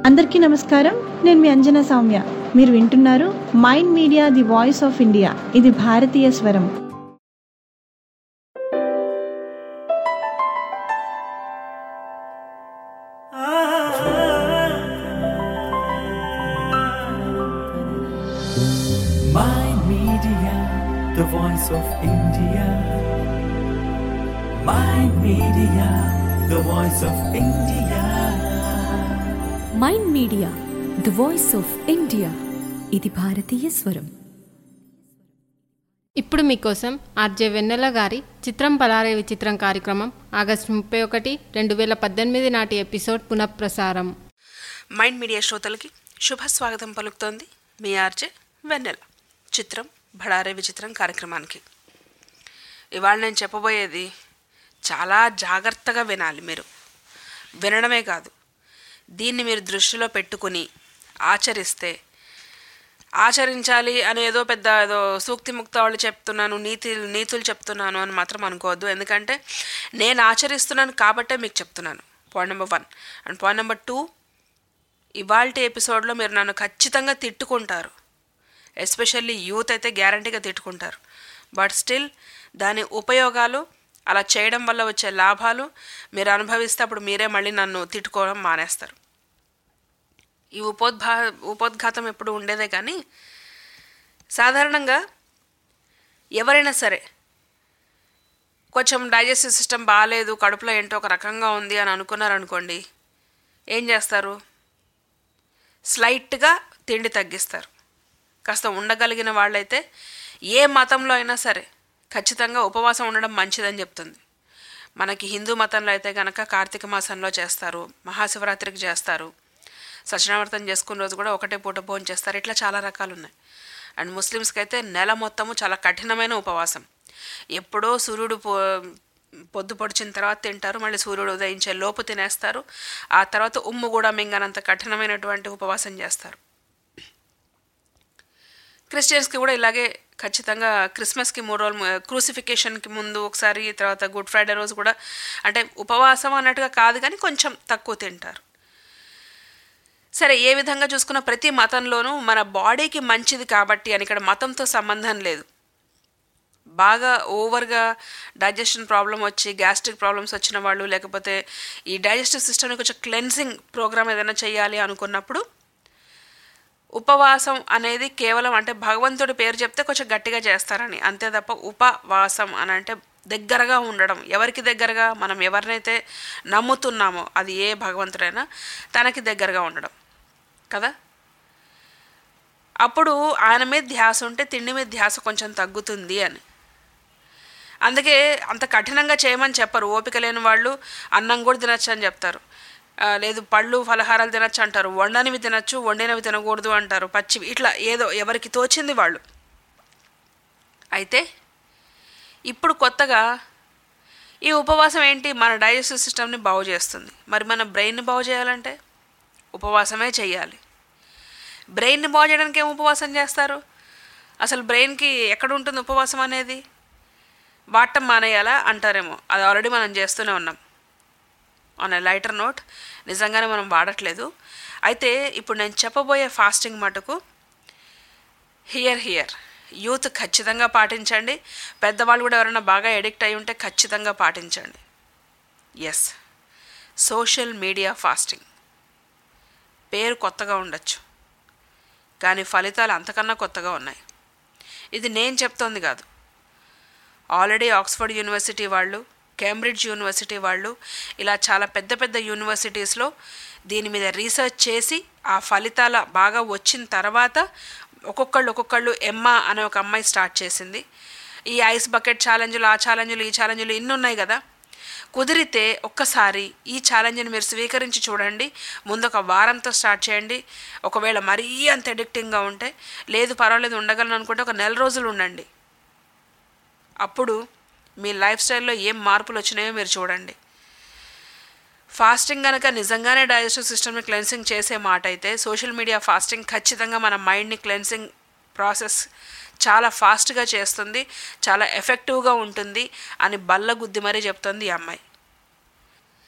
అందరికీ నమస్కారం నేను మీ అంజనా సౌమ్య మీరు వింటున్నారు mind media the voice of India ఇది భారతీయ స్వరం Mind Media, the voice of India. Mind Media, the voice of India. Mind media the voice of India ఇది భారతీయ స్వరం ఇప్పుడు మీకోసం ఆర్జే వెన్నెల గారి చిత్రం పలారే విచిత్రం కార్యక్రమం ఆగస్టు ముప్పై ఒకటి రెండు వేల పద్దెనిమిది నాటి ఎపిసోడ్ పునఃప్రసారం మైండ్ మీడియా శ్రోతలకి శుభ స్వాగతం పలుకుతోంది మీ ఆర్జే వెన్నెల చిత్రం భడారే విచిత్రం కార్యక్రమానికి ఇవాళ నేను చెప్పబోయేది చాలా జాగ్రత్తగా వినాలి మీరు వినడమే కాదు దీన్ని మీరు దృష్టిలో పెట్టుకుని ఆచరిస్తే ఆచరించాలి అని ఏదో పెద్ద ఏదో సూక్తి ముక్త వాళ్ళు చెప్తున్నాను నీతి నీతులు చెప్తున్నాను అని మాత్రం అనుకోవద్దు ఎందుకంటే నేను ఆచరిస్తున్నాను కాబట్టే మీకు చెప్తున్నాను point number one and point number two ఇవాళ ఎపిసోడ్లో మీరు నన్ను ఖచ్చితంగా తిట్టుకుంటారు ఎస్పెషల్లీ యూత్ అయితే గ్యారంటీగా తిట్టుకుంటారు బట్ స్టిల్ దాని ఉపయోగాలు అలా చేయడం వల్ల వచ్చే లాభాలు మీరు అనుభవిస్తే అప్పుడు మీరే మళ్ళీ నన్ను తిట్టుకోవడం మానేస్తారు ఈ ఉపోద్భా ఉపోద్ఘాతం ఎప్పుడు ఉండేదే కానీ సాధారణంగా ఎవరైనా సరే కొంచెం డైజెస్టివ్ సిస్టమ్ బాగాలేదు కడుపులో ఏంటో ఒక రకంగా ఉంది అని అనుకున్నారనుకోండి ఏం చేస్తారు స్లైట్గా తిండి తగ్గిస్తారు కాస్త ఉండగలిగిన వాళ్ళైతే ఏ మతంలో అయినా సరే ఖచ్చితంగా ఉపవాసం ఉండడం మంచిదని చెప్తుంది మనకి హిందూ మతంలో అయితే కనుక కార్తీక మాసంలో చేస్తారు మహాశివరాత్రికి చేస్తారు సత్యనావర్తం చేసుకున్న రోజు కూడా ఒకటే పూట భోజనం చేస్తారు ఇట్లా చాలా రకాలు ఉన్నాయి అండ్ ముస్లిమ్స్కి అయితే నెల మొత్తము చాలా కఠినమైన ఉపవాసం ఎప్పుడో సూర్యుడు పో పొద్దు పొడిచిన తర్వాత తింటారు మళ్ళీ సూర్యుడు ఉదయించే లోపు తినేస్తారు ఆ తర్వాత ఉమ్ము కూడా మింగనంత కఠినమైనటువంటి ఉపవాసం చేస్తారు క్రిస్టియన్స్కి కూడా ఇలాగే ఖచ్చితంగా క్రిస్మస్కి మూడు రోజులు క్రూసిఫికేషన్కి ముందు ఒకసారి తర్వాత గుడ్ ఫ్రైడే రోజు కూడా అంటే ఉపవాసం అన్నట్టుగా కాదు కానీ కొంచెం తక్కువ తింటారు సరే ఏ విధంగా చూసుకున్న ప్రతి మతంలోనూ మన బాడీకి మంచిది కాబట్టి అని ఇక్కడ మతంతో సంబంధం లేదు బాగా ఓవర్గా డైజెషన్ ప్రాబ్లం వచ్చి గ్యాస్ట్రిక్ ప్రాబ్లమ్స్ వచ్చిన వాళ్ళు లేకపోతే ఈ డైజెస్టివ్ సిస్టమ్ని కొంచెం క్లెన్సింగ్ ప్రోగ్రామ్ ఏదైనా చేయాలి అనుకున్నప్పుడు ఉపవాసం అనేది కేవలం అంటే భగవంతుడి పేరు చెప్తే కొంచెం గట్టిగా చేస్తారని అంతే తప్ప ఉపవాసం అని అంటే దగ్గరగా ఉండడం ఎవరికి దగ్గరగా మనం ఎవరినైతే నమ్ముతున్నామో అది ఏ భగవంతుడైనా తనకి దగ్గరగా ఉండడం కదా అప్పుడు ఆయన మీద ధ్యాస ఉంటే తిండి మీద ధ్యాస కొంచెం తగ్గుతుంది అని అందుకే అంత కఠినంగా చేయమని చెప్పరు ఓపిక లేని వాళ్ళు అన్నం కూడా తినచ్చు అని చెప్తారు ఆ, లేదు పళ్ళు ఫలహారాలు తినచ్చు అంటారు వండనివి తినచ్చు వండినవి తినకూడదు అంటారు పచ్చివి ఇట్లా ఏదో ఎవరికి తోచింది వాళ్ళు అయితే ఇప్పుడు కొత్తగా ఈ ఉపవాసం ఏంటి మన డైజెస్టివ్ సిస్టమ్ని బాగు చేస్తుంది మరి మన బ్రెయిన్ని బాగు చేయాలంటే ఉపవాసమే చేయాలి బ్రెయిన్ని బాగు చేయడానికి ఏం ఉపవాసం చేస్తారు అసలు బ్రెయిన్కి ఎక్కడ ఉంటుంది ఉపవాసం అనేది వాడటం మానేయాలా అంటారేమో అది ఆల్రెడీ మనం చేస్తూనే ఉన్నాం ఆన్ ఎ లైటర్ నోట్ నిజంగానే మనం వాడట్లేదు అయితే ఇప్పుడు నేను చెప్పబోయే ఫాస్టింగ్ మటుకు హియర్ హియర్ యూత్ ఖచ్చితంగా పాటించండి పెద్దవాళ్ళు కూడా ఎవరైనా బాగా ఎడిక్ట్ అయి ఉంటే ఖచ్చితంగా పాటించండి ఎస్ సోషల్ మీడియా ఫాస్టింగ్ పేరు కొత్తగా ఉండొచ్చు కానీ ఫలితాలు అంతకన్నా కొత్తగా ఉన్నాయి ఇది నేను చెప్తోంది కాదు ఆల్రెడీ ఆక్స్ఫర్డ్ యూనివర్సిటీ వాళ్ళు కేంబ్రిడ్జ్ యూనివర్సిటీ వాళ్ళు ఇలా చాలా పెద్ద పెద్ద యూనివర్సిటీస్లో దీని మీద రీసెర్చ్ చేసి ఆ ఫలితాల బాగా వచ్చిన తర్వాత ఒక్కొక్కళ్ళు ఒక్కొక్కళ్ళు ఎమ్మా అనే ఒక అమ్మాయి స్టార్ట్ చేసింది ఈ ఐస్ బకెట్ ఛాలెంజ్లు ఆ ఛాలెంజ్లు ఈ ఛాలెంజ్లు ఇన్ని ఉన్నాయి కదా కుదిరితే ఒక్కసారి ఈ ఛాలెంజ్ని మీరు స్వీకరించి చూడండి ముందు ఒక వారంతో స్టార్ట్ చేయండి ఒకవేళ మరీ అంత ఎడిక్టింగ్గా ఉంటే లేదు పర్వాలేదు ఉండగలను అనుకుంటే ఒక నెల రోజులు ఉండండి అప్పుడు మీ లైఫ్ స్టైల్లో ఏం మార్పులు వచ్చినాయో మీరు చూడండి ఫాస్టింగ్ కనుక నిజంగానే డైజెస్టివ్ సిస్టమ్ని క్లెన్సింగ్ చేసే మాట అయితే సోషల్ మీడియా ఫాస్టింగ్ ఖచ్చితంగా మన మైండ్ని క్లెన్సింగ్ ప్రాసెస్ చాలా ఫాస్ట్గా చేస్తుంది చాలా ఎఫెక్టివ్గా ఉంటుంది అని బల్ల గుద్ది మరీ చెప్తుంది ఈ అమ్మాయి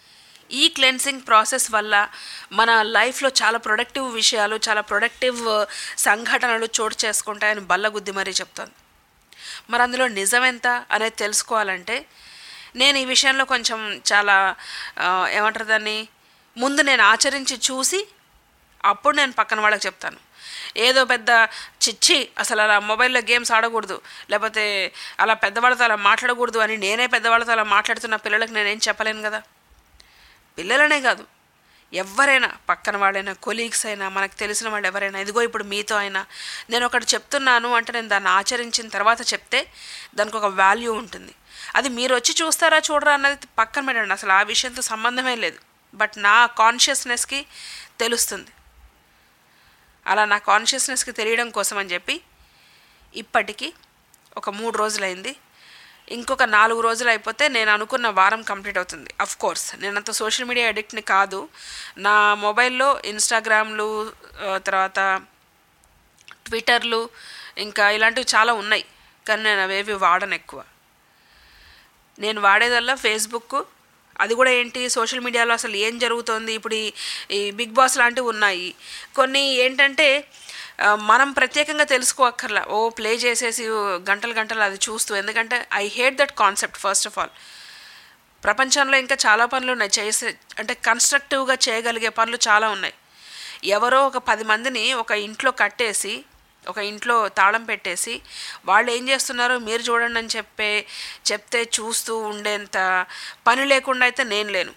ఈ క్లెన్సింగ్ ప్రాసెస్ వల్ల మన లైఫ్లో చాలా ప్రొడక్టివ్ విషయాలు చాలా ప్రొడక్టివ్ సంఘటనలు చోటు చేసుకుంటాయని బల్లగుద్ది మరీ చెప్తాను మరి అందులో నిజం ఎంత అనేది తెలుసుకోవాలంటే నేను ఈ విషయంలో కొంచెం చాలా ఆ, ఏమంటారు దాన్ని ముందు నేను ఆచరించి చూసి అప్పుడు నేను పక్కన వాళ్ళకి చెప్తాను ఏదో పెద్ద చిచ్చి అసలు అలా మొబైల్లో గేమ్స్ ఆడకూడదు లేకపోతే అలా పెద్దవాళ్ళతో అలా మాట్లాడకూడదు అని నేనే పెద్దవాళ్ళతో అలా మాట్లాడుతున్న పిల్లలకు నేనేం చెప్పలేను కదా పిల్లలనే కాదు ఎవరైనా పక్కన వాళ్ళైనా కొలీగ్స్ అయినా మనకు తెలిసిన వాళ్ళు ఎవరైనా ఇదిగో ఇప్పుడు మీతో అయినా నేను ఒకటి చెప్తున్నాను అంటే నేను దాన్ని ఆచరించిన తర్వాత చెప్తే దానికి ఒక వాల్యూ ఉంటుంది అది మీరు వచ్చి చూస్తారా చూడరా అన్నది పక్కన పెట్టండి అసలు ఆ విషయంతో సంబంధమే లేదు బట్ నా కాన్షియస్నెస్కి తెలుస్తుంది అలా నా కాన్షియస్నెస్కి తెలియడం కోసం అని చెప్పి ఇప్పటికీ ఒక మూడు రోజులైంది ఇంకొక నాలుగు రోజులు అయిపోతే నేను అనుకున్న వారం కంప్లీట్ అవుతుంది అఫ్ కోర్స్ నేను అంత సోషల్ మీడియా అడిక్ట్ని కాదు నా మొబైల్లో ఇన్స్టాగ్రామ్లు ఆ, తర్వాత ట్విట్టర్లు ఇంకా ఇలాంటివి చాలా ఉన్నాయి కానీ నేను అవేవి వాడను ఎక్కువ నేను వాడేదల్లా ఫేస్బుక్ అది కూడా ఏంటి సోషల్ మీడియాలో అసలు ఏం జరుగుతోంది ఇప్పుడు ఈ ఈ బిగ్ బాస్ లాంటివి ఉన్నాయి కొన్ని ఏంటంటే ఆ, మనం ప్రత్యేకంగా తెలుసుకోక్కర్లా ఓ ప్లే చేసేసి గంటలు గంటలు అది చూస్తూ ఎందుకంటే I hate that concept first of all ప్రపంచంలో ఇంకా చాలా పనులు ఉన్నాయి చేసే అంటే కన్స్ట్రక్టివ్గా చేయగలిగే పనులు చాలా ఉన్నాయి ఎవరో ఒక పది మందిని ఒక ఇంట్లో కట్టేసి ఒక ఇంట్లో తాళం పెట్టేసి వాళ్ళు ఏం చేస్తున్నారో మీరు చూడండి అని చెప్పే చెప్తే చూస్తూ ఉండేంత పని లేకుండా అయితే నేను లేను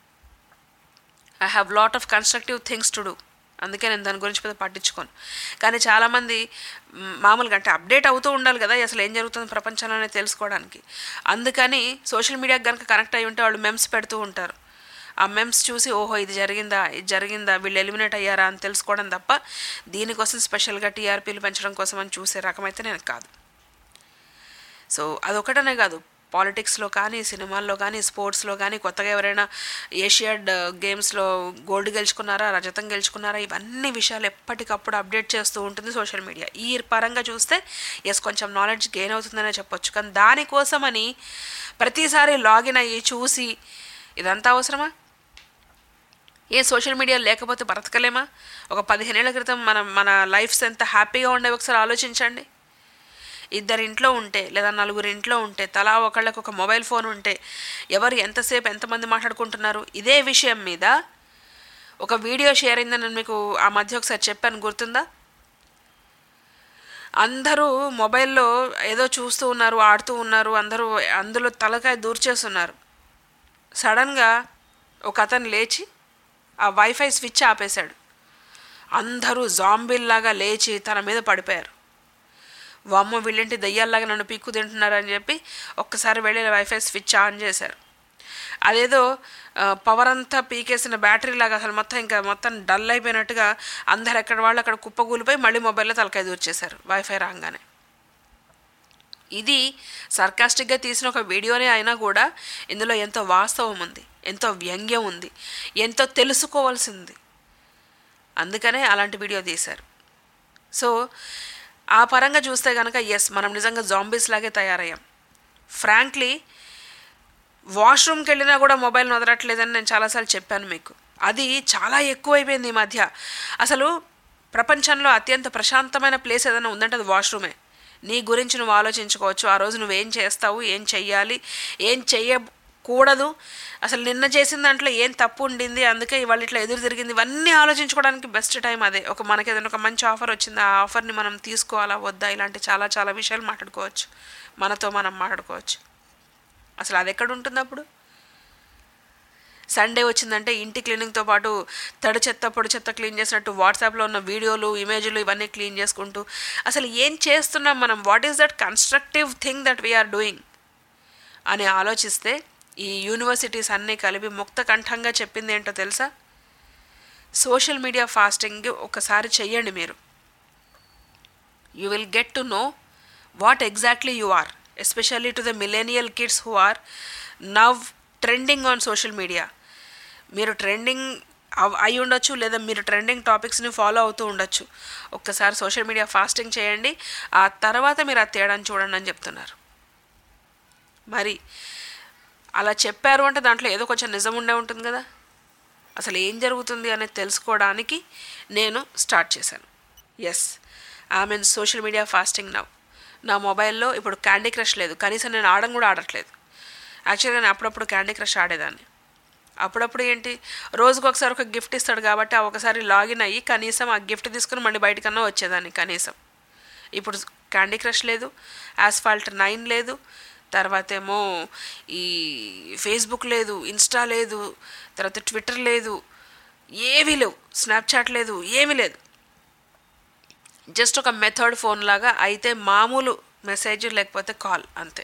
I have lot of constructive things to do అందుకే నేను దాని గురించి పెద్ద పట్టించుకోను కానీ చాలామంది మ్, మామూలుగా అంటే అప్డేట్ అవుతూ ఉండాలి కదా అసలు ఏం జరుగుతుంది ప్రపంచంలో అనేది తెలుసుకోవడానికి అందుకని సోషల్ మీడియాకి కనుక కనెక్ట్ అయి ఉంటే వాళ్ళు మెమ్స్ పెడుతూ ఉంటారు ఆ మెమ్స్ చూసి ఓహో ఇది జరిగిందా ఇది జరిగిందా వీళ్ళు ఎలిమినేట్ అయ్యారా అని తెలుసుకోవడం తప్ప దీనికోసం స్పెషల్గా టీఆర్పీలు పెంచడం కోసం అని చూసే రకమైతే నేను కాదు సో అదొకటనే కాదు పాలిటిక్స్లో కానీ సినిమాల్లో కానీ స్పోర్ట్స్లో కానీ కొత్తగా ఎవరైనా ఏషియాడ్ గేమ్స్లో గోల్డ్ గెలుచుకున్నారా రజతం గెలుచుకున్నారా ఇవన్నీ విషయాలు ఎప్పటికప్పుడు అప్డేట్ చేస్తూ ఉంటుంది సోషల్ మీడియా ఈ పరంగా చూస్తే ఎస్ కొంచెం నాలెడ్జ్ గెయిన్ అవుతుందనే చెప్పొచ్చు కానీ దానికోసమని ప్రతిసారి లాగిన్ అయ్యి చూసి ఇదంతా అవసరమా ఏ సోషల్ మీడియా లేకపోతే బ్రతకలేమా ఒక పదిహేనేళ్ల క్రితం మన మన లైఫ్స్ ఎంత హ్యాపీగా ఉండేవి ఒకసారి ఆలోచించండి ఇద్దరు ఇంట్లో ఉంటే లేదా నలుగురు ఇంట్లో ఉంటే తలా ఒకళ్ళకి ఒక మొబైల్ ఫోన్ ఉంటే ఎవరు ఎంతసేపు ఎంతమంది మాట్లాడుకుంటున్నారు ఇదే విషయం మీద ఒక వీడియో షేర్ అయిందని నేను మీకు ఆ మధ్య ఒకసారి చెప్పాను గుర్తుందా అందరూ మొబైల్లో ఏదో చూస్తూ ఉన్నారు ఆడుతూ ఉన్నారు అందరూ అందులో తలకాయ దూర్చేస్తున్నారు సడన్గా ఒక అతను లేచి ఆ వైఫై స్విచ్ ఆపేశాడు అందరూ జాంబిల్లాగా లేచి తన మీద పడిపోయారు వామ్మ వీళ్ళేంటి దయ్యాల్లాగా నన్ను పీక్కు తింటున్నారని చెప్పి ఒక్కసారి వెళ్ళి వైఫై స్విచ్ ఆన్ చేశారు అదేదో ఆ, పవర్ అంతా పీకేసిన బ్యాటరీ లాగా అసలు మొత్తం ఇంకా మొత్తం డల్ అయిపోయినట్టుగా అందరు ఎక్కడ వాళ్ళు అక్కడ కుప్పగూలిపోయి మళ్ళీ మొబైల్లో తలకాయ దూర్చేశారు వైఫై రాగానే ఇది సర్కాస్టిక్గా తీసిన ఒక వీడియోనే అయినా కూడా ఇందులో ఎంతో వాస్తవం ఉంది ఎంతో వ్యంగ్యం ఉంది ఎంతో తెలుసుకోవాల్సింది అందుకనే అలాంటి వీడియో తీశారు సో ఆ పరంగా చూస్తే కనుక ఎస్ మనం నిజంగా జాంబీస్ లాగే తయారయ్యాం ఫ్రాంక్లీ వాష్రూమ్కి వెళ్ళినా కూడా మొబైల్ వదలట్లేదని నేను చాలాసార్లు చెప్పాను మీకు అది చాలా ఎక్కువైపోయింది ఈ మధ్య అసలు ప్రపంచంలో అత్యంత ప్రశాంతమైన ప్లేస్ ఏదైనా ఉందంటే అది వాష్రూమే నీ గురించి నువ్వు ఆలోచించుకోవచ్చు ఆ రోజు నువ్వేం చేస్తావు ఏం చెయ్యాలి ఏం చెయ్యకూడదు అసలు నిన్న చేసిన దాంట్లో ఏం తప్పు ఉండింది అందుకే ఇవాళ ఇట్లా ఎదురు తిరిగింది ఇవన్నీ ఆలోచించుకోవడానికి బెస్ట్ టైం అదే ఒక మనకి ఏదైనా ఒక మంచి ఆఫర్ వచ్చింది ఆ ఆఫర్ని మనం తీసుకోవాలా వద్దా ఇలాంటి చాలా చాలా విషయాలు మాట్లాడుకోవచ్చు మనతో మనం మాట్లాడుకోవచ్చు అసలు అది ఎక్కడ ఉంటుంది అప్పుడు సండే వచ్చిందంటే ఇంటి క్లీనింగ్తో పాటు తడి చెత్త పొడి చెత్త క్లీన్ చేసినట్టు వాట్సాప్లో ఉన్న వీడియోలు ఇమేజ్లు ఇవన్నీ క్లీన్ చేసుకుంటూ అసలు ఏం చేస్తున్నాం మనం what is that constructive thing that we are doing అని ఆలోచిస్తే ఈ యూనివర్సిటీస్ అన్నీ కలిపి ముక్త కంఠంగా చెప్పింది ఏంటో తెలుసా సోషల్ మీడియా ఫాస్టింగ్ ఒకసారి చెయ్యండి మీరు you will get to know what exactly you are especially to the millennial kids who are now trending on social media మీరు ట్రెండింగ్ అయి ఉండొచ్చు లేదా మీరు ట్రెండింగ్ టాపిక్స్ని ఫాలో అవుతూ ఉండొచ్చు ఒక్కసారి సోషల్ మీడియా ఫాస్టింగ్ చేయండి ఆ తర్వాత మీరు ఆ తేడాన్ని చూడండి అని చెప్తున్నారు మరి అలా చెప్పారు అంటే దాంట్లో ఏదో కొంచెం నిజం ఉండే ఉంటుంది కదా అసలు ఏం జరుగుతుంది అనేది తెలుసుకోవడానికి నేను స్టార్ట్ చేశాను yes I mean social media fasting now నా మొబైల్లో ఇప్పుడు క్యాండీ క్రష్ లేదు కనీసం నేను ఆడడం కూడా ఆడట్లేదు యాక్చువల్గా నేను అప్పుడప్పుడు క్యాండీ క్రష్ ఆడేదాన్ని అప్పుడప్పుడు ఏంటి రోజుకు ఒకసారి ఒక గిఫ్ట్ ఇస్తాడు కాబట్టి ఆ ఒకసారి లాగిన్ అయ్యి కనీసం ఆ గిఫ్ట్ తీసుకుని మళ్ళీ బయటకన్నా వచ్చేదాన్ని కనీసం ఇప్పుడు క్యాండీ క్రష్ లేదు ఆస్ఫాల్ట్ నైన్ లేదు తర్వాత ఏమో ఈ ఫేస్బుక్ లేదు ఇన్స్టా లేదు తర్వాత ట్విట్టర్ లేదు ఏవీ లేవు స్నాప్చాట్ లేదు ఏమీ లేదు జస్ట్ ఒక మెథడ్ ఫోన్ లాగా అయితే మామూలు మెసేజ్ లేకపోతే కాల్ అంతే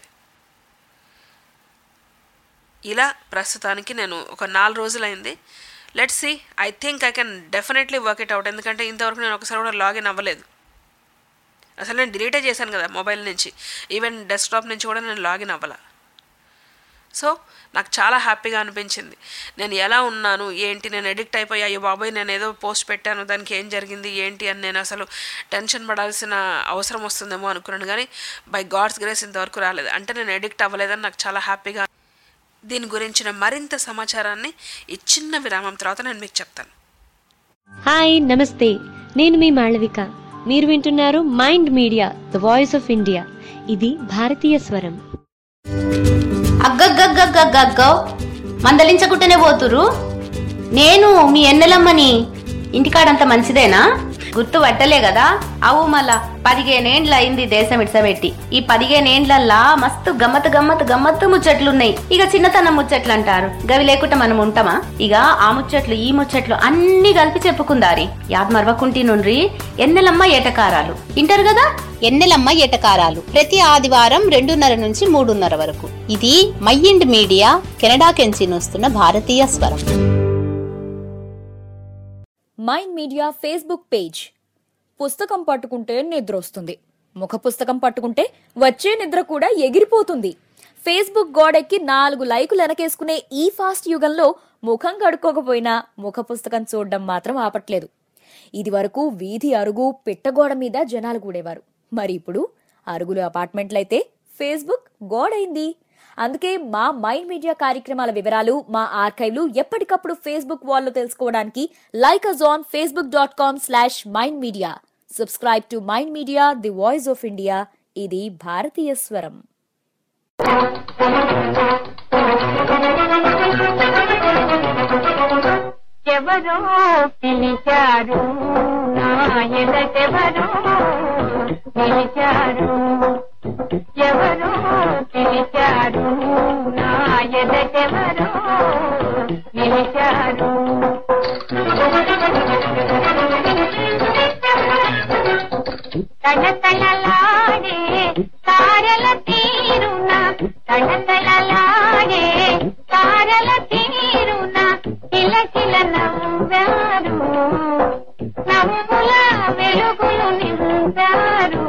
ఇలా ప్రస్తుతానికి నేను ఒక నాలుగు రోజులైంది let's see I think I can definitely work it out ఎందుకంటే ఇంతవరకు నేను ఒకసారి కూడా లాగిన్ అవ్వలేదు అసలు నేను డిలీటే చేశాను కదా మొబైల్ నుంచి ఈవెన్ డెస్క్టాప్ నుంచి కూడా నేను లాగిన్ అవ్వాల సో నాకు చాలా హ్యాపీగా అనిపించింది నేను ఎలా ఉన్నాను ఏంటి నేను ఎడిక్ట్ అయిపోయి అయ్యో బాబాయ్ నేను ఏదో పోస్ట్ పెట్టాను దానికి ఏం జరిగింది ఏంటి అని నేను అసలు టెన్షన్ పడాల్సిన అవసరం వస్తుందేమో అనుకున్నాను కానీ బై గాడ్స్ గ్రేస్ ఇంతవరకు రాలేదు అంటే నేను ఎడిక్ట్ అవ్వలేదని నాకు చాలా హ్యాపీగా దీని గురించిన మరింత సమాచారాన్ని ఈ చిన్న విరామం తర్వాత నేను మీకు చెప్తాను హాయ్ నమస్తే నేను మీ మాళవిక మీరు వింటున్నారు mind media the voice of India ఇది భారతీయ స్వరం అగ్గగ్గగ్గగ్గగ్గో మందలించకుంటేనే పోతురు నేను మీ ఎన్నెలమ్మని ఇంటికాడంత మంచిదేనా గుర్తు పట్టలే కదా అవు మళ్ళా పదిహేనేండ్ల అయింది దేశం ఇడ్సబెట్టి ఈ పదిహేనేండ్లల్లా మస్తు గమ్మత్ గమ్మత్ గమ్మత్తు ముచ్చట్లున్నాయి ఇక చిన్నతనం ముచ్చట్లు అంటారు గవి లేకుండా మనం ఉంటామా ఇక ఆ ముచ్చట్లు ఈ ముచ్చట్లు అన్ని కలిపి చెప్పుకుందారి యాద్ మరవకుంటి నుండ్రి ఎన్నెలమ్మ ఏటకారాలు ఇంటారు కదా ఎన్నెలమ్మ ఎటకారాలు ప్రతి ఆదివారం రెండున్నర నుంచి మూడున్నర వరకు ఇది మైండ్ మీడియా కెనడా కెంచి వస్తున్న భారతీయ స్వరం మైండ్ మీడియా ఫేస్బుక్ పేజ్ పుస్తకం పట్టుకుంటే నిద్ర వస్తుంది ముఖ పుస్తకం పట్టుకుంటే వచ్చే నిద్ర కూడా ఎగిరిపోతుంది ఫేస్బుక్ గోడెక్కి నాలుగు లైకులు వెనకేసుకునే ఈ ఫాస్ట్ యుగంలో ముఖం కడుక్కోకపోయినా ముఖ పుస్తకం చూడడం మాత్రం ఆపట్లేదు ఇది వరకు వీధి అరుగు పిట్టగోడ మీద జనాలు కూడేవారు మరి ఇప్పుడు అరుగులు అపార్ట్మెంట్లయితే ఫేస్బుక్ గోడైంది అందుకే మా మైండ్ మీడియా కార్యక్రమాల వివరాలు మా ఆర్కైవ్లు ఎప్పటికప్పుడు ఫేస్బుక్ వాల్లో తెలుసుకోవడానికి like us on Facebook dot com slash mind media subscribe to mind media the voice of India ఇది భారతీయ స్వరం ఎవరో పిలిచారు నా ఎదటెవరో పిలిచారు ఎవరో పిలిచారు నా ఎదటెవరో పిలిచారు తడతడలాడే తారల తీరున తడతడలాడే తారల తీరున కిలకిల నవ్వారు నవ్వుల వెలుగులు నింపారు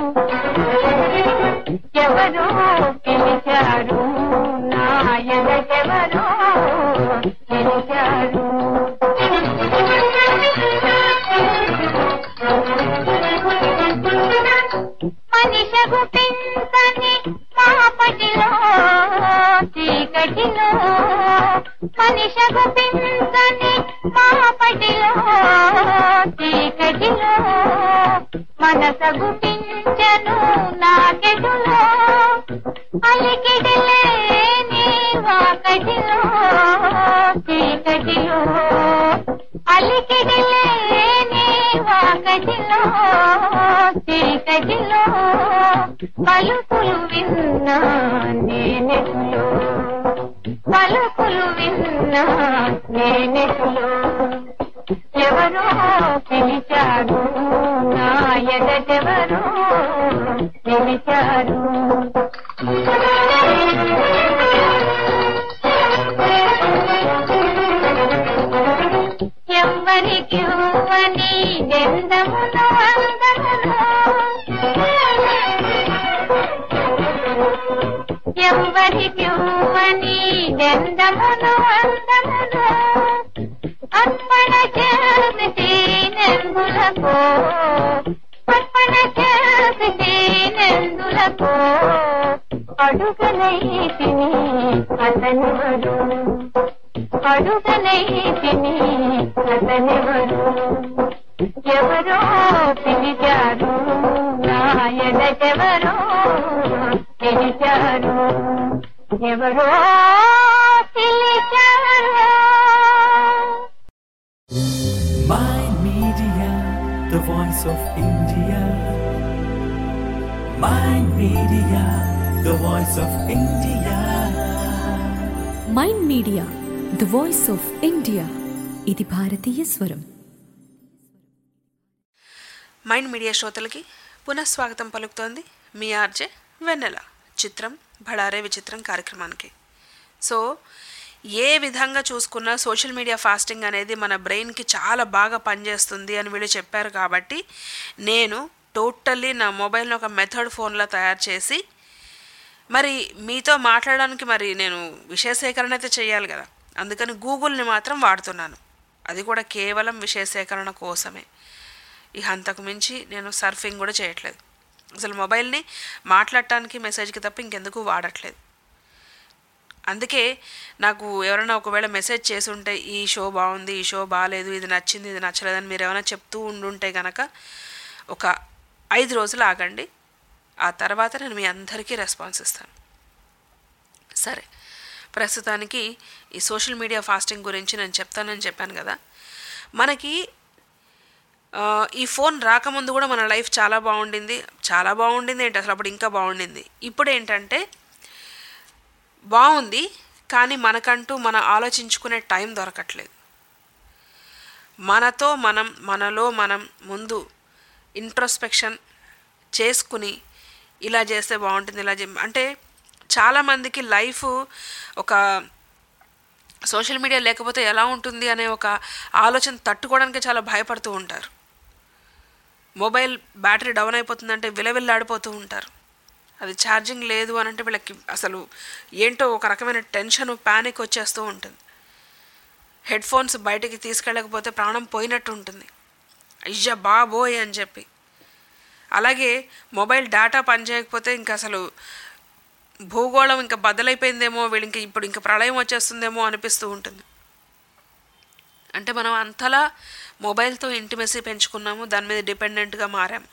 ఎవరో పిలిచారు నా ఎదటెవరో పిలిచారు మనిషకు పింకని మాపటిలో చీకటిలో మనిషకు పింకని మాపటిలో చీకటిలో మనసగు పింఛను నాకెటులో అలికిడిలే నీ వాకటిలో చీకటిలో అలికిడిలే నీ వాకటిలో చీకటిలో పలుకులు విన్నా నేనెట్లో పలుకులు విన్నా నేనెట్లో ఎవరో పిలిచారు నా ఎదటెవరో పిలిచారు ఎవ్వరికి అని గంధమును అందమును ఎవ్వరికి అని గంధమును అందమును అర్పణ చేసి నెందులకు అర్పణ చేసి నెందులకు అడుగనైతిని అతను అడుగనైతిని తిని అతనెవరు ఎవరో పిలిచారు నా ఎదటెవరో పిలిచారు ఎవరో పిలిచారు Mind Media, the voice of India. Mind Media, the voice of India. Mind media the voice of India ఇది భారతీయ స్వరం మైండ్ మీడియా శ్రోతలకి పునఃస్వాగతం పలుకుతోంది మీ ఆర్జే వెన్నెల చిత్రం బడారే విచిత్రం కార్యక్రమానికి సో ఏ విధంగా చూసుకున్నా సోషల్ మీడియా ఫాస్టింగ్ అనేది మన బ్రెయిన్కి చాలా బాగా పనిచేస్తుంది అని వీళ్ళు చెప్పారు కాబట్టి నేను టోటల్లీ నా మొబైల్ని ఒక మెథడ్ ఫోన్లో తయారు చేసి మరి మీతో మాట్లాడడానికి మరి నేను విషయ సేకరణ అయితే చేయాలి కదా అందుకని గూగుల్ని మాత్రం వాడుతున్నాను అది కూడా కేవలం విషయ సేకరణ కోసమే ఇక అంతకు మించి నేను సర్ఫింగ్ కూడా చేయట్లేదు అసలు మొబైల్ని మాట్లాడటానికి మెసేజ్కి తప్ప ఇంకెందుకు వాడట్లేదు అందుకే నాకు ఎవరైనా ఒకవేళ మెసేజ్ చేసి ఉంటే ఈ షో బాగుంది ఈ షో బాగాలేదు ఇది నచ్చింది ఇది నచ్చలేదని మీరు ఏమైనా చెప్తూ ఉండుంటే కనుక ఒక ఐదు రోజులు ఆగండి ఆ తర్వాత నేను మీ అందరికీ రెస్పాన్స్ ఇస్తాను సరే ప్రస్తుతానికి ఈ సోషల్ మీడియా ఫాస్టింగ్ గురించి నేను చెప్తానని చెప్పాను కదా మనకి ఆ, ఈ ఫోన్ రాకముందు కూడా మన లైఫ్ చాలా బాగుండింది చాలా బాగుండింది ఏంటి అసలు అప్పుడు ఇంకా బాగుండింది ఇప్పుడు ఏంటంటే బాగుంది కానీ మనకంటూ మన ఆలోచించుకునే టైం దొరకట్లేదు మనతో మనం మనలో మనం ముందు ఇంట్రోస్పెక్షన్ చేసుకుని ఇలా చేస్తే బాగుంటుంది ఇలా చే అంటే చాలామందికి లైఫ్ ఒక సోషల్ మీడియా లేకపోతే ఎలా ఉంటుంది అనే ఒక ఆలోచన తట్టుకోవడానికి చాలా భయపడుతూ ఉంటారు మొబైల్ బ్యాటరీ డౌన్ అయిపోతుందంటే విలవిల్లాడిపోతూ ఉంటారు అది ఛార్జింగ్ లేదు అని అంటే వీళ్ళకి అసలు ఏంటో ఒక రకమైన టెన్షన్ ప్యానిక్ వచ్చేస్తూ ఉంటుంది హెడ్ ఫోన్స్ బయటికి తీసుకెళ్ళకపోతే ప్రాణం పోయినట్టు ఉంటుంది అయ్యా బాబోయ్ అని చెప్పి అలాగే మొబైల్ డేటా పనిచేయకపోతే ఇంకా అసలు భూగోళం ఇంకా బద్దలైపోయిందేమో వీళ్ళు ఇంకా ఇప్పుడు ఇంకా ప్రళయం వచ్చేస్తుందేమో అనిపిస్తూ ఉంటుంది అంటే మనం అంతలా మొబైల్తో ఇంటిమెసీ పెంచుకున్నాము దాని మీద డిపెండెంట్గా మారాము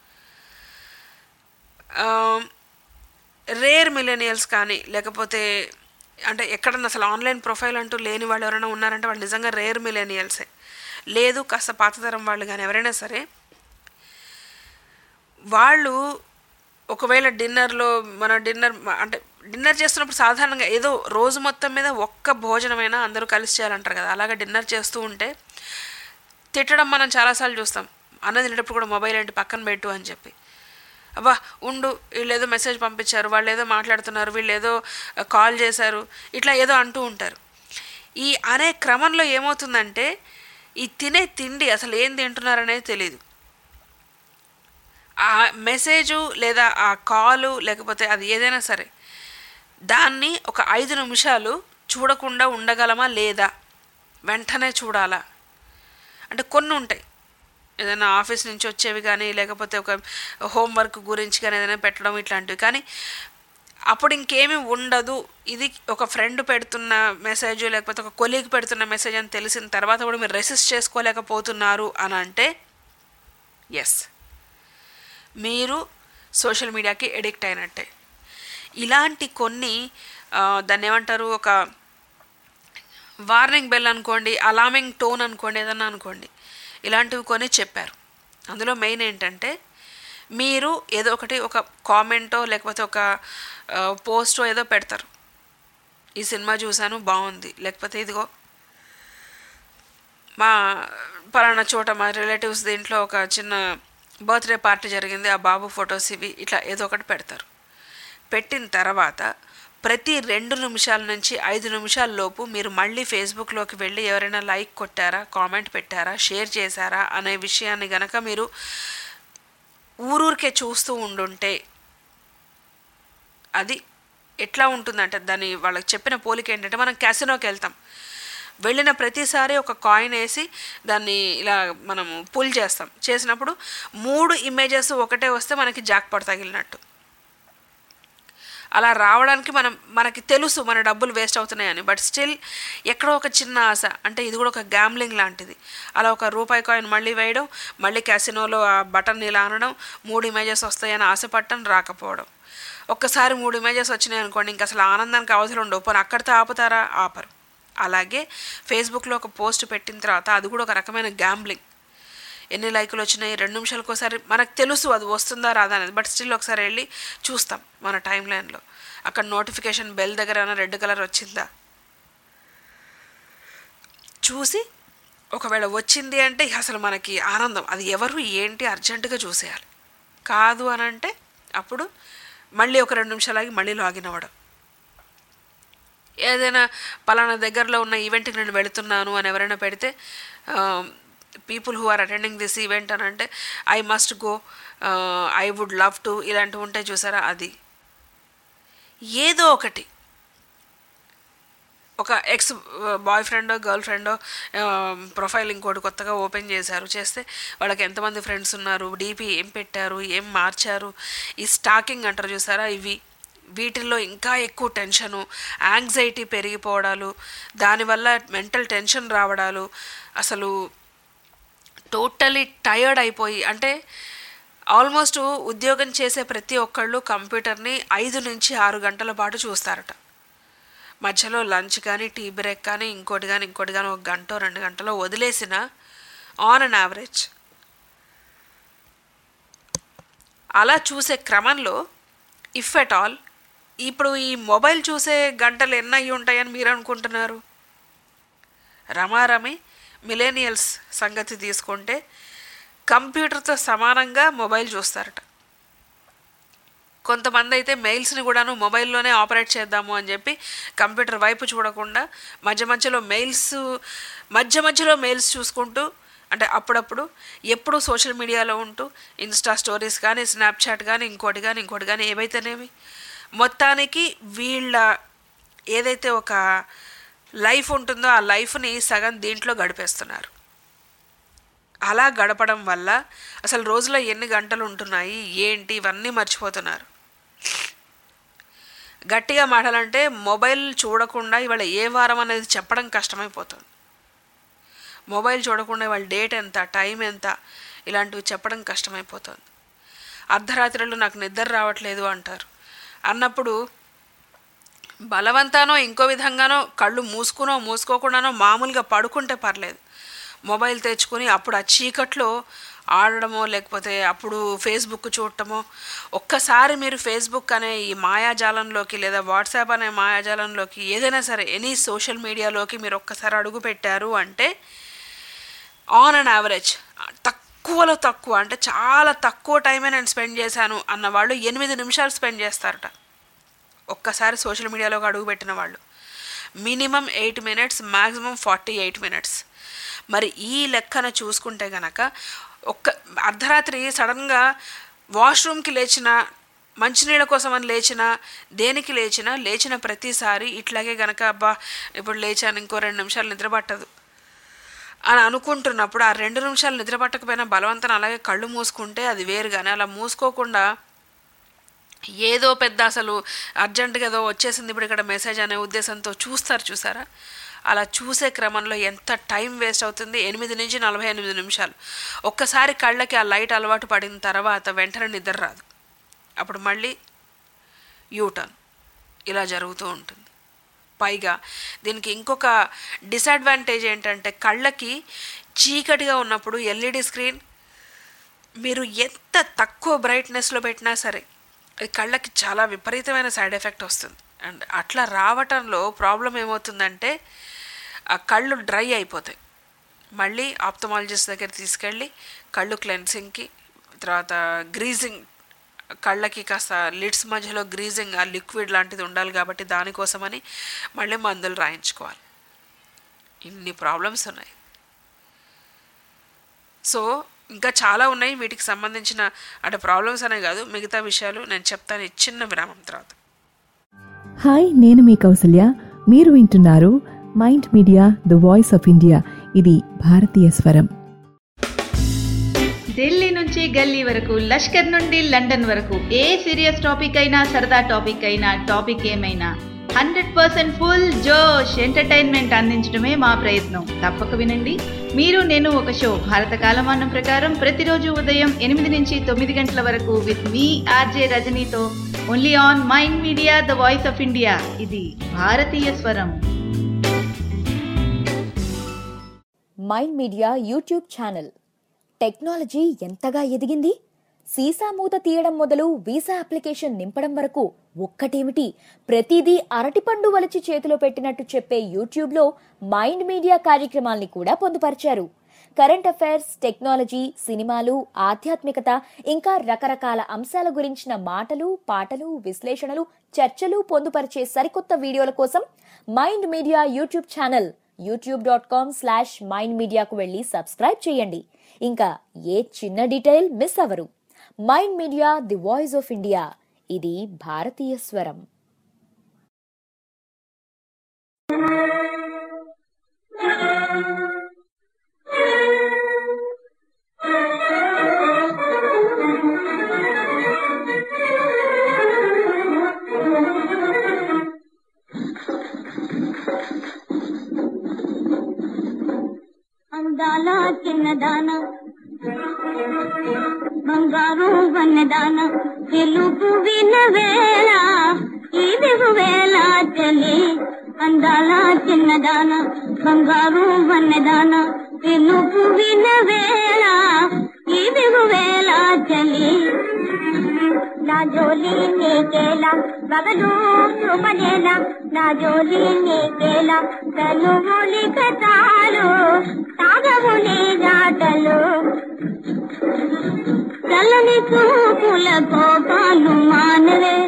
రేర్ మిలేనియల్స్ కానీ లేకపోతే అంటే ఎక్కడన్నా అసలు ఆన్లైన్ ప్రొఫైల్ అంటూ లేని వాళ్ళు ఎవరైనా ఉన్నారంటే వాళ్ళు నిజంగా రేర్ మిలేనియల్సే లేదు కాస్త పాతతరం వాళ్ళు కానీ ఎవరైనా సరే వాళ్ళు ఒకవేళ డిన్నర్లో మన డిన్నర్ అంటే డిన్నర్ చేస్తున్నప్పుడు సాధారణంగా ఏదో రోజు మొత్తం మీద ఒక్క భోజనమైనా అందరూ కలిసి చేయాలంటారు కదా అలాగే డిన్నర్ చేస్తూ ఉంటే తిట్టడం మనం చాలాసార్లు చూస్తాం అన్నం తినేటప్పుడు కూడా మొబైల్ ఏంటి పక్కన పెట్టు అని చెప్పి అబ్బా ఉండు వీళ్ళు ఏదో మెసేజ్ పంపించారు వాళ్ళు ఏదో మాట్లాడుతున్నారు వీళ్ళు ఏదో కాల్ చేశారు ఇట్లా ఏదో అంటూ ఉంటారు ఈ అనే క్రమంలో ఏమవుతుందంటే ఈ తినే తిండి అసలు ఏం తింటున్నారనేది తెలియదు ఆ మెసేజు లేదా ఆ కాలు లేకపోతే అది ఏదైనా సరే దాన్ని ఒక ఐదు నిమిషాలు చూడకుండా ఉండగలమా లేదా వెంటనే చూడాలా అంటే కొన్ని ఉంటాయి ఏదైనా ఆఫీస్ నుంచి వచ్చేవి కానీ లేకపోతే ఒక హోంవర్క్ గురించి కానీ ఏదైనా పెట్టడం ఇట్లాంటివి కానీ అప్పుడు ఇంకేమీ ఉండదు ఇది ఒక ఫ్రెండ్ పెడుతున్న మెసేజ్ లేకపోతే ఒక కొలీగ్ పెడుతున్న మెసేజ్ అని తెలిసిన తర్వాత కూడా మీరు రెసిస్ట్ చేసుకోలేకపోతున్నారు అని అంటే ఎస్ మీరు సోషల్ మీడియాకి ఎడిక్ట్ అయినట్టే ఇలాంటి కొన్ని ఆ, దాన్ని ఏమంటారు ఒక వార్నింగ్ బెల్ అనుకోండి అలామింగ్ టోన్ అనుకోండి ఏదన్నా అనుకోండి ఇలాంటివి కొన్ని చెప్పారు అందులో మెయిన్ ఏంటంటే మీరు ఏదో ఒకటి ఒక కామెంటో లేకపోతే ఒక పోస్టో ఏదో పెడతారు ఈ సినిమా చూశాను బాగుంది లేకపోతే ఇదిగో మా పలానా చోట మా రిలేటివ్స్ దీంట్లో ఒక చిన్న బర్త్డే పార్టీ జరిగింది ఆ బాబు ఫొటోస్ ఇవి ఇట్లా ఏదో ఒకటి పెడతారు పెట్టిన తర్వాత ప్రతి రెండు నిమిషాల నుంచి ఐదు నిమిషాల లోపు మీరు మళ్ళీ ఫేస్బుక్లోకి వెళ్ళి ఎవరైనా లైక్ కొట్టారా కామెంట్ పెట్టారా షేర్ చేశారా అనే విషయాన్ని గనక మీరు ఊరూరికే చూస్తూ ఉండుంటే అది ఎట్లా ఉంటుందంటే దాని వాళ్ళకి చెప్పిన పోలిక ఏంటంటే మనం క్యాసినోకి వెళ్తాం వెళ్ళిన ప్రతిసారి ఒక కాయిన్ వేసి దాన్ని ఇలా మనం పుల్ చేస్తాం చేసినప్పుడు మూడు ఇమేజెస్ ఒకటే వస్తే మనకి జాక్ పడ తగిలినట్టు అలా రావడానికి మనం మనకి తెలుసు మన డబ్బులు వేస్ట్ అవుతున్నాయని బట్ స్టిల్ ఎక్కడో ఒక చిన్న ఆశ అంటే ఇది కూడా ఒక గ్యాంబ్లింగ్ లాంటిది అలా ఒక రూపాయి కాయిన్ మళ్ళీ వేయడం మళ్ళీ క్యాసినోలో ఆ బటన్ ఇలా అనడం మూడు ఇమేజెస్ వస్తాయని ఆశపడటం రాకపోవడం ఒక్కసారి మూడు ఇమేజెస్ వచ్చినాయి అనుకోండి ఇంక అసలు ఆనందానికి అవసరం ఉండవు పోనీ అక్కడితో ఆపుతారా ఆపరు అలాగే ఫేస్బుక్లో ఒక పోస్ట్ పెట్టిన తర్వాత అది కూడా ఒక రకమైన గ్యాంబ్లింగ్ ఎన్ని లైకులు వచ్చినాయి రెండు నిమిషాలకు ఒకసారి మనకు తెలుసు అది వస్తుందా రాదా అనేది బట్ స్టిల్ ఒకసారి వెళ్ళి చూస్తాం మన టైం లైన్లో అక్కడ నోటిఫికేషన్ బెల్ దగ్గర ఏమైనా రెడ్ కలర్ వచ్చిందా చూసి ఒకవేళ వచ్చింది అంటే ఇక అసలు మనకి ఆనందం అది ఎవరు ఏంటి అర్జెంటుగా చూసేయాలి కాదు అని అంటే అప్పుడు మళ్ళీ ఒక రెండు నిమిషాలు మళ్ళీ లాగిన్ అవ్వడం ఏదైనా పలానా దగ్గరలో ఉన్న ఈవెంట్కి నేను వెళుతున్నాను అని ఎవరైనా పెడితే people who are attending this event అని అంటే I must go I would love to ఇలాంటివి ఉంటాయి చూసారా అది ఏదో ఒకటి ఒక ఎక్స్ బాయ్ ఫ్రెండో గర్ల్ ఫ్రెండో ప్రొఫైల్ ఇంకోటి కొత్తగా ఓపెన్ చేశారు చేస్తే వాళ్ళకి ఎంతమంది ఫ్రెండ్స్ ఉన్నారు డీపీ ఏం పెట్టారు ఏం మార్చారు ఈ స్టాకింగ్ అంటారు చూసారా ఇవి వీటిల్లో ఇంకా ఎక్కువ టెన్షను యాంగ్జైటీ పెరిగిపోవడాలు దానివల్ల మెంటల్ టెన్షన్ రావడాలు అసలు టోటలీ టయర్డ్ అయిపోయి అంటే ఆల్మోస్ట్ ఉద్యోగం చేసే ప్రతి ఒక్కళ్ళు కంప్యూటర్ని ఐదు నుంచి ఆరు గంటల పాటు చూస్తారట మధ్యలో లంచ్ కానీ టీ బ్రేక్ కానీ ఇంకోటి కానీ ఇంకోటి కానీ ఒక గంట రెండు గంటలో వదిలేసిన ఆన్ అన్ యావరేజ్ అలా చూసే క్రమంలో ఇఫ్ ఎట్ ఆల్ ఇప్పుడు ఈ మొబైల్ చూసే గంటలు ఎన్ని అయ్యి ఉంటాయని మీరు అనుకుంటున్నారు రమారమి మిలేనియల్స్ సంగతి తీసుకుంటే కంప్యూటర్తో సమానంగా మొబైల్ చూస్తారట కొంతమంది అయితే మెయిల్స్ని కూడాను మొబైల్లోనే ఆపరేట్ చేద్దాము అని చెప్పి కంప్యూటర్ వైపు చూడకుండా మధ్య మధ్యలో మెయిల్స్ మధ్య మధ్యలో మెయిల్స్ చూసుకుంటూ అంటే అప్పుడప్పుడు ఎప్పుడు సోషల్ మీడియాలో ఉంటూ ఇన్స్టా స్టోరీస్ కానీ స్నాప్చాట్ కానీ ఇంకోటి కానీ ఇంకోటి కానీ ఏవైతేనేమి మొత్తానికి వీళ్ళ ఏదైతే ఒక లైఫ్ ఉంటుందో ఆ లైఫ్ని సగం దీంట్లో గడిపేస్తున్నారు అలా గడపడం వల్ల అసలు రోజులో ఎన్ని గంటలు ఉంటున్నాయి ఏంటి ఇవన్నీ మర్చిపోతున్నారు గట్టిగా మాట్లాడాలంటే మొబైల్ చూడకుండా ఇవాళ ఏ వారం అనేది చెప్పడం కష్టమైపోతుంది మొబైల్ చూడకుండా వాళ్ళ డేట్ ఎంత టైం ఎంత ఇలాంటివి చెప్పడం కష్టమైపోతుంది అర్ధరాత్రులు నాకు నిద్ర రావట్లేదు అంటారు అన్నప్పుడు బలవంతానో ఇంకో విధంగానో కళ్ళు మూసుకునో మూసుకోకుండానో మామూలుగా పడుకుంటే పర్లేదు మొబైల్ తెచ్చుకొని అప్పుడు ఆ చీకట్లో ఆడడమో లేకపోతే అప్పుడు ఫేస్బుక్ చూడటమో ఒక్కసారి మీరు ఫేస్బుక్ అనే ఈ మాయాజాలంలోకి లేదా వాట్సాప్ అనే మాయాజాలంలోకి ఏదైనా సరే ఎనీ సోషల్ మీడియాలోకి మీరు ఒక్కసారి అడుగు పెట్టారు అంటే ఆన్ అండ్ యావరేజ్ తక్కువలో తక్కువ అంటే చాలా తక్కువ టైమే నేను స్పెండ్ చేశాను అన్న వాళ్ళు ఎనిమిది నిమిషాలు స్పెండ్ చేస్తారట ఒక్కసారి సోషల్ మీడియాలోకి అడుగు పెట్టిన వాళ్ళు minimum eight minutes maximum forty eight minutes మరి ఈ లెక్కన చూసుకుంటే గనక ఒక్క అర్ధరాత్రి సడన్గా వాష్రూమ్కి లేచిన మంచినీళ్ళ కోసం అని లేచిన దేనికి లేచినా లేచిన ప్రతిసారి ఇట్లాగే గనక అబ్బా ఇప్పుడు లేచాను ఇంకో రెండు నిమిషాలు నిద్ర పట్టదు అని అనుకుంటున్నప్పుడు ఆ రెండు నిమిషాలు నిద్ర పట్టకపోయినా బలవంతం అలాగే కళ్ళు మూసుకుంటే అది వేరు కానీ అలా మూసుకోకుండా ఏదో పెద్ద అసలు అర్జెంటుగా ఏదో వచ్చేసింది ఇప్పుడు ఇక్కడ మెసేజ్ అనే ఉద్దేశంతో చూస్తారు చూసారా అలా చూసే క్రమంలో ఎంత టైం వేస్ట్ అవుతుంది ఎనిమిది నుంచి నలభై ఎనిమిది నిమిషాలు ఒక్కసారి కళ్ళకి ఆ లైట్ అలవాటు పడిన తర్వాత వెంటనే నిద్ర రాదు అప్పుడు మళ్ళీ యూటర్న్ ఇలా జరుగుతూ ఉంటుంది పైగా దీనికి ఇంకొక డిసడ్వాంటేజ్ ఏంటంటే కళ్ళకి చీకటిగా ఉన్నప్పుడు ఎల్ఈడి స్క్రీన్ మీరు ఎంత తక్కువ బ్రైట్నెస్లో పెట్టినా సరే అది కళ్ళకి చాలా విపరీతమైన సైడ్ ఎఫెక్ట్ వస్తుంది అండ్ అట్లా రావటంలో ప్రాబ్లం ఏమవుతుందంటే ఆ కళ్ళు డ్రై అయిపోతాయి మళ్ళీ ఆప్థమాలజిస్ట్ దగ్గర తీసుకెళ్ళి కళ్ళు క్లెన్సింగ్కి తర్వాత గ్రీజింగ్ కళ్ళకి కాస్త లిడ్స్ మధ్యలో గ్రీజింగ్ ఆ లిక్విడ్ లాంటిది ఉండాలి కాబట్టి దానికోసమని మళ్ళీ మందులు రాయించుకోవాలి ఇన్ని ప్రాబ్లమ్స్ ఉన్నాయి సో ఇంకా చాలా ఉన్నాయి వీటికి సంబంధించిన అంటే ప్రాబ్లమ్స్ అనే కాదు మిగతా విషయాలు నేను చెప్తాను ఈ చిన్న విరామం తర్వాత హాయ్ నేను మీ కౌసల్య మీరు వింటున్నారు mind media the voice of India ఇది భారతీయ స్వరం ఢిల్లీ నుంచి గల్లీ వరకు లష్కర్ నుండి లండన్ వరకు ఏ సీరియస్ టాపిక్ అయినా సరదా టాపిక్ అయినా టాపిక్ ఏమైనా హండ్రెడ్ పర్సెంట్ ఫుల్ జోష్ ఎంటర్టైన్మెంట్ అందించడమే మా ప్రయత్నం తప్పక వినండి మీరు నేను ఒక షో భారత కాలమానం ప్రకారం ప్రతిరోజు ఉదయం ఎనిమిది నుంచి తొమ్మిది గంటల వరకు విత్ మీ ఆర్జే రజనీతో only on mind media the voice of India ఇది భారతీయ స్వరం mind media YouTube channel technology ఎంతగా ఎదిగింది సీసా మూత తీయడం మొదలు వీసా అప్లికేషన్ నింపడం వరకు ఒక్కటేమిటి ప్రతిదీ అరటిపండు వలిచి చేతిలో పెట్టినట్టు చెప్పే యూట్యూబ్లో మైండ్ మీడియా కార్యక్రమాల్ని కూడా పొందుపరిచారు కరెంట్ అఫైర్స్ టెక్నాలజీ సినిమాలు ఆధ్యాత్మికత ఇంకా రకరకాల అంశాల గురించిన మాటలు పాటలు విశ్లేషణలు చర్చలు పొందుపరిచే సరికొత్త వీడియోల కోసం mind media YouTube channel YouTube dot com slash mind మీడియాకు వెళ్ళి సబ్స్క్రైబ్ చేయండి ఇంకా ఏ చిన్న డీటెయిల్ మిస్ అవరు mind media the voice of India ఇది భారతీయ స్వరం అందాల చిన్నదాన బంగారు వన్నదాన తెలుపు వినవేళ ఈ వేళ చలి అందాల చిన్నదాన బంగారు వన్నదాన తెలుపు వినవేళ ఈ వేళ చలి నా జోలి నీకేలా బగలు చూపలేలా నా జోలి నీకేలా తనువులి కథాలు తాగవులి జాటలు చల్లని చూపుల కోపాలు మానవే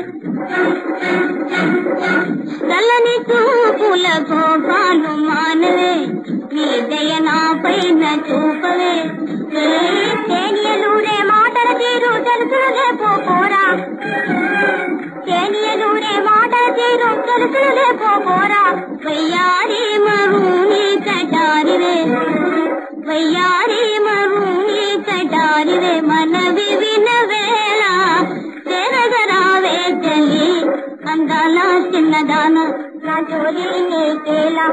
చల్లని చూపుల కోపాలు మానవే నీ దయ నా పైన చూపవే తేనియలూరే మాటల తీరు తెలుసులే పోరా తేనియలూరే మాటల తీరు తెలుసులే పోరా వయ్యారి మరూని కటారివే వయ్యారి మరూని కటారివే మనవి వినవేళ తెరగరావే చలి అందాల చిన్నదాన నా జోలి నీకేలా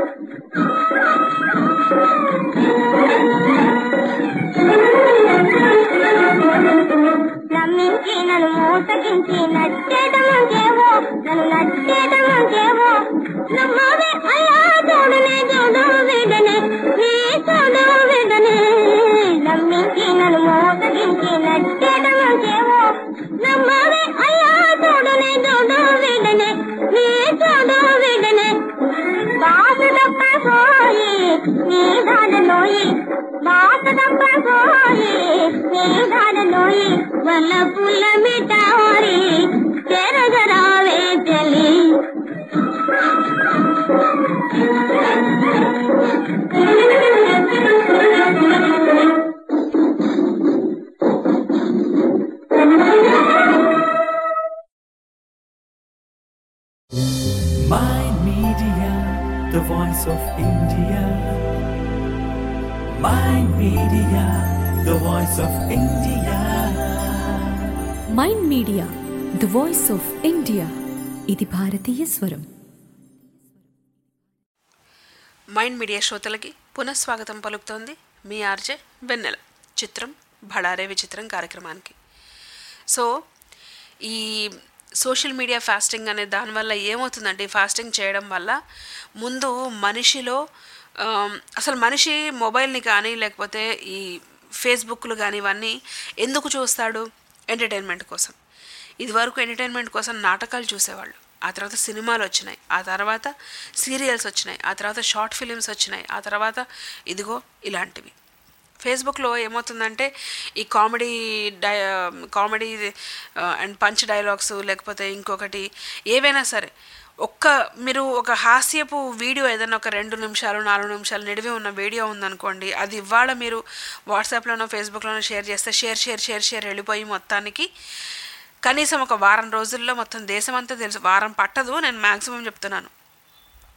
నమ్మించి నన్ను మోసగించి నచ్చేటమంటేవో నన్ను నచ్చేటమంటేవో నమ్మవే అయ్యా చూడనే చూడు విడనే నీ చూడు విడనే నమ్మించి నన్ను మోసగించి నచ్చేటమంటేవో నమ్మవే అయ్యా చూడనే చూడు విడనే నీ చూడు విడనే బాధ తప్ప పోయి నీ దాడలోయి బాధ తప్ప పోయి నీ దాడలోయి వల్ల పుల్ల మిటారి చెరగరావే చలి Mind Media, the voice of India. Mind Media, the voice of India. Mind media the voice of India ఇది భారతీయ స్వరం మైండ్ మీడియా శ్రోతలకి పునఃస్వాగతం పలుకుతోంది మీ ఆర్జే వెన్నెల చిత్రం భళారే విచిత్రం కార్యక్రమానికి సో ఈ సోషల్ మీడియా ఫాస్టింగ్ అనే దానివల్ల ఏమవుతుందంటే ఈ ఫాస్టింగ్ చేయడం వల్ల ముందు మనిషిలో ఆమ్, అసలు మనిషి మొబైల్ని కానీ లేకపోతే ఈ ఫేస్బుక్లు కానీ ఇవన్నీ ఎందుకు చూస్తాడు ఎంటర్టైన్మెంట్ కోసం ఇదివరకు ఎంటర్టైన్మెంట్ కోసం నాటకాలు చూసేవాళ్ళు ఆ తర్వాత సినిమాలు వచ్చినాయి ఆ తర్వాత సీరియల్స్ వచ్చినాయి ఆ తర్వాత షార్ట్ ఫిలిమ్స్ వచ్చినాయి ఆ తర్వాత ఇదిగో ఇలాంటివి ఫేస్బుక్లో ఏమవుతుందంటే ఈ కామెడీ డై కామెడీ అండ్ పంచ్ డైలాగ్స్ లేకపోతే ఇంకొకటి ఏవైనా సరే ఒక్క మీరు ఒక హాస్యపు వీడియో ఏదైనా ఒక రెండు నిమిషాలు నాలుగు నిమిషాలు నిడివి ఉన్న వీడియో ఉందనుకోండి అది ఇవాళ మీరు వాట్సాప్లోనో ఫేస్బుక్లోనో షేర్ చేస్తే షేర్ షేర్ షేర్ షేర్ వెళ్ళిపోయి మొత్తానికి కనీసం ఒక వారం రోజుల్లో మొత్తం దేశం అంతా తెలుసు వారం పట్టదు నేను మ్యాక్సిమం చెప్తున్నాను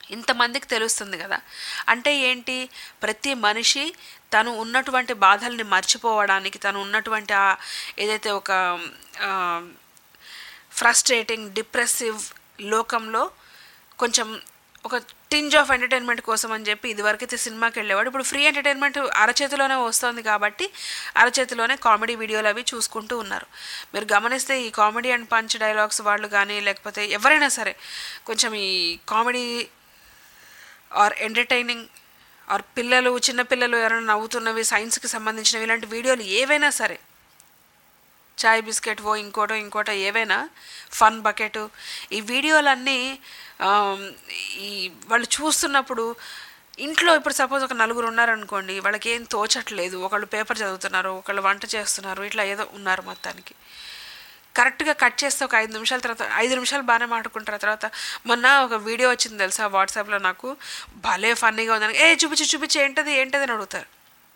ఇంతమందికి తెలుస్తుంది కదా అంటే ఏంటి ప్రతి మనిషి తను ఉన్నటువంటి బాధల్ని మర్చిపోవడానికి తను ఉన్నటువంటి ఆ ఏదైతే ఒక ఫ్రస్ట్రేటింగ్ డిప్రెసివ్ లోకంలో కొంచెం ఒక టింజ్ ఆఫ్ ఎంటర్టైన్మెంట్ కోసం అని చెప్పి ఇదివరకైతే సినిమాకి వెళ్ళేవాడు ఇప్పుడు ఫ్రీ ఎంటర్టైన్మెంట్ అరచేతిలోనే వస్తుంది కాబట్టి అరచేతిలోనే కామెడీ వీడియోలు అవి చూసుకుంటూ ఉన్నారు మీరు గమనిస్తే ఈ కామెడీ అండ్ పంచ్ డైలాగ్స్ వాళ్ళు కానీ లేకపోతే ఎవరైనా సరే కొంచెం ఈ కామెడీ ఆర్ ఎంటర్టైనింగ్ ఆర్ పిల్లలు చిన్నపిల్లలు ఎవరైనా నవ్వుతున్నవి సైన్స్కి సంబంధించినవి ఇలాంటి వీడియోలు ఏవైనా సరే చాయ్ బిస్కెట్ ఓ ఇంకోటో ఇంకోటో ఏవైనా ఫన్ బకెట్ ఈ వీడియోలన్నీ ఆమ్, ఈ వాళ్ళు చూస్తున్నప్పుడు ఇంట్లో ఇప్పుడు సపోజ్ ఒక నలుగురు ఉన్నారనుకోండి వాళ్ళకి ఏం తోచట్లేదు ఒకళ్ళు పేపర్ చదువుతున్నారు ఒకళ్ళు వంట చేస్తున్నారు ఇట్లా ఏదో ఉన్నారు మొత్తానికి కరెక్ట్గా కట్ చేస్తే ఒక ఐదు నిమిషాల తర్వాత ఐదు నిమిషాలు బాగానే మాట్లాడుకుంటారు తర్వాత మొన్న ఒక వీడియో వచ్చింది తెలుసా వాట్సాప్లో నాకు భలే ఫన్నీగా ఉందని ఏ చూపించి చూపించి ఏంటది ఏంటది అని అడుగుతారు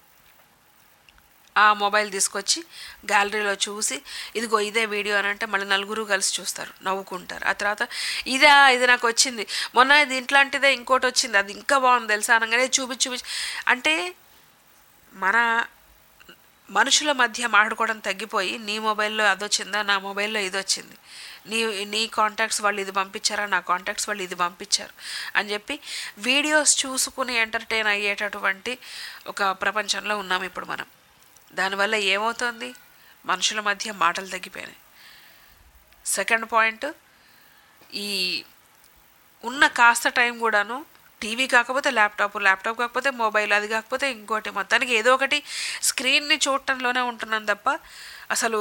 ఆ మొబైల్ తీసుకొచ్చి గ్యాలరీలో చూసి ఇదిగో ఇదే వీడియో అని అంటే మళ్ళీ నలుగురు కలిసి చూస్తారు నవ్వుకుంటారు ఆ తర్వాత ఇదా ఇది నాకు వచ్చింది మొన్న ఇది ఇంట్లాంటిదే ఇంకోటి వచ్చింది అది ఇంకా బాగుంది తెలుసా అనగానే చూపించి చూపించి అంటే మన మనుషుల మధ్య మాట్లాడుకోవడం తగ్గిపోయి నీ మొబైల్లో అది వచ్చిందా నా మొబైల్లో ఇది వచ్చింది నీ నీ కాంటాక్ట్స్ వాళ్ళు ఇది పంపించారా నా కాంటాక్ట్స్ వాళ్ళు ఇది పంపించారు అని చెప్పి వీడియోస్ చూసుకుని ఎంటర్టైన్ అయ్యేటటువంటి ఒక ప్రపంచంలో ఉన్నాం ఇప్పుడు మనం దానివల్ల ఏమవుతుంది మనుషుల మధ్య మాటలు తగ్గిపోయినాయి సెకండ్ పాయింట్ ఈ ఉన్న కాస్త టైం కూడాను టీవీ కాకపోతే ల్యాప్టాప్ ల్యాప్టాప్ కాకపోతే మొబైల్ అది కాకపోతే ఇంకోటి మొత్తానికి ఏదో ఒకటి స్క్రీన్ని చూడటంలోనే ఉంటున్నాం తప్ప అసలు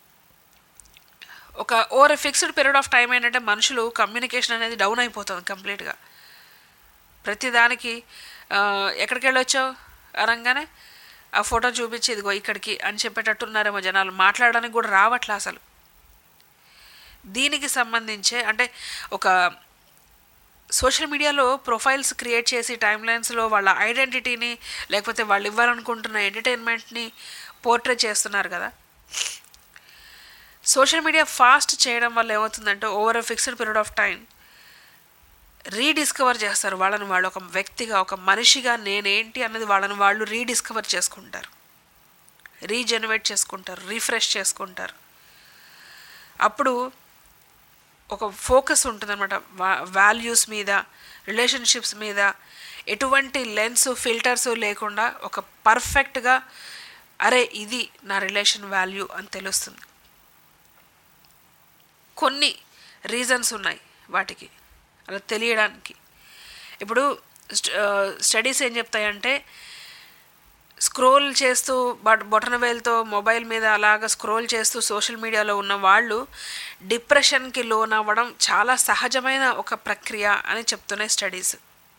ఒక over fixed period of time ఏంటంటే మనుషులు కమ్యూనికేషన్ అనేది డౌన్ అయిపోతుంది కంప్లీట్గా ప్రతిదానికి ఆ, ఎక్కడికి వెళ్ళొచ్చావు అనగానే ఆ ఫోటో చూపించి ఇదిగో ఇక్కడికి అని చెప్పేటట్టున్నారేమో జనాలు మాట్లాడడానికి కూడా రావట్లే అసలు దీనికి సంబంధించే అంటే ఒక సోషల్ మీడియాలో ప్రొఫైల్స్ క్రియేట్ చేసి టైమ్ లైన్స్లో వాళ్ళ ఐడెంటిటీని లేకపోతే వాళ్ళు ఇవ్వాలనుకుంటున్న ఎంటర్టైన్మెంట్ని పోర్ట్రే చేస్తున్నారు కదా సోషల్ మీడియా ఫాస్ట్ చేయడం వల్ల ఏమవుతుందంటే over fixed period of time rediscover చేస్తారు వాళ్ళని వాళ్ళు ఒక వ్యక్తిగా ఒక మనిషిగా నేనేంటి అన్నది వాళ్ళని వాళ్ళు రీడిస్కవర్ చేసుకుంటారు రీజెనరేట్ చేసుకుంటారు రీఫ్రెష్ చేసుకుంటారు అప్పుడు ఒక ఫోకస్ ఉంటుందన్నమాట వాల్యూస్ మీద రిలేషన్షిప్స్ మీద ఎటువంటి లెన్స్ ఫిల్టర్స్ లేకుండా ఒక పర్ఫెక్ట్గా అరే ఇది నా రిలేషన్ వాల్యూ అని తెలుస్తుంది కొన్ని రీజన్స్ ఉన్నాయి వాటికి అలా తెలియడానికి ఇప్పుడు స్టడీస్ ఏం చెప్తాయంటే స్క్రోల్ చేస్తూ బట్ బొటన వేలుతో మొబైల్ మీద అలాగ స్క్రోల్ చేస్తూ సోషల్ మీడియాలో ఉన్న వాళ్ళు డిప్రెషన్కి లోన్ అవ్వడం చాలా సహజమైన ఒక ప్రక్రియ అని చెప్తున్నాయి స్టడీస్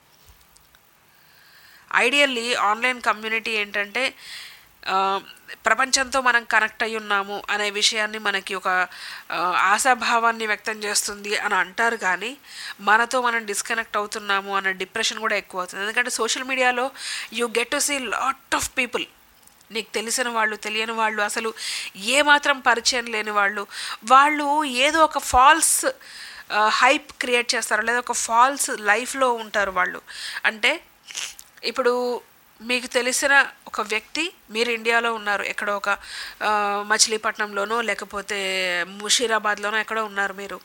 ఐడియల్లీ ఆన్లైన్ కమ్యూనిటీ ఏంటంటే ఆ, ప్రపంచంతో మనం కనెక్ట్ అయి ఉన్నాము అనే విషయాన్ని మనకి ఒక ఆ, ఆశాభావాన్ని వ్యక్తం చేస్తుంది అని అంటారు కానీ మనతో మనం డిస్కనెక్ట్ అవుతున్నాము అనే డిప్రెషన్ కూడా ఎక్కువ అవుతుంది ఎందుకంటే సోషల్ మీడియాలో you get to see lot of people నీకు తెలిసిన వాళ్ళు తెలియని వాళ్ళు అసలు ఏమాత్రం పరిచయం లేని వాళ్ళు వాళ్ళు ఏదో ఒక ఫాల్స్ హైప్ క్రియేట్ చేస్తారు లేదా ఒక ఫాల్స్ లైఫ్లో ఉంటారు వాళ్ళు అంటే ఇప్పుడు మీకు తెలిసిన ఒక వ్యక్తి మీరు ఇండియాలో ఉన్నారు ఎక్కడో ఒక ఆ, మచిలీపట్నంలోనో లేకపోతే ముషీరాబాద్లోనో ఎక్కడో ఉన్నారు మీరు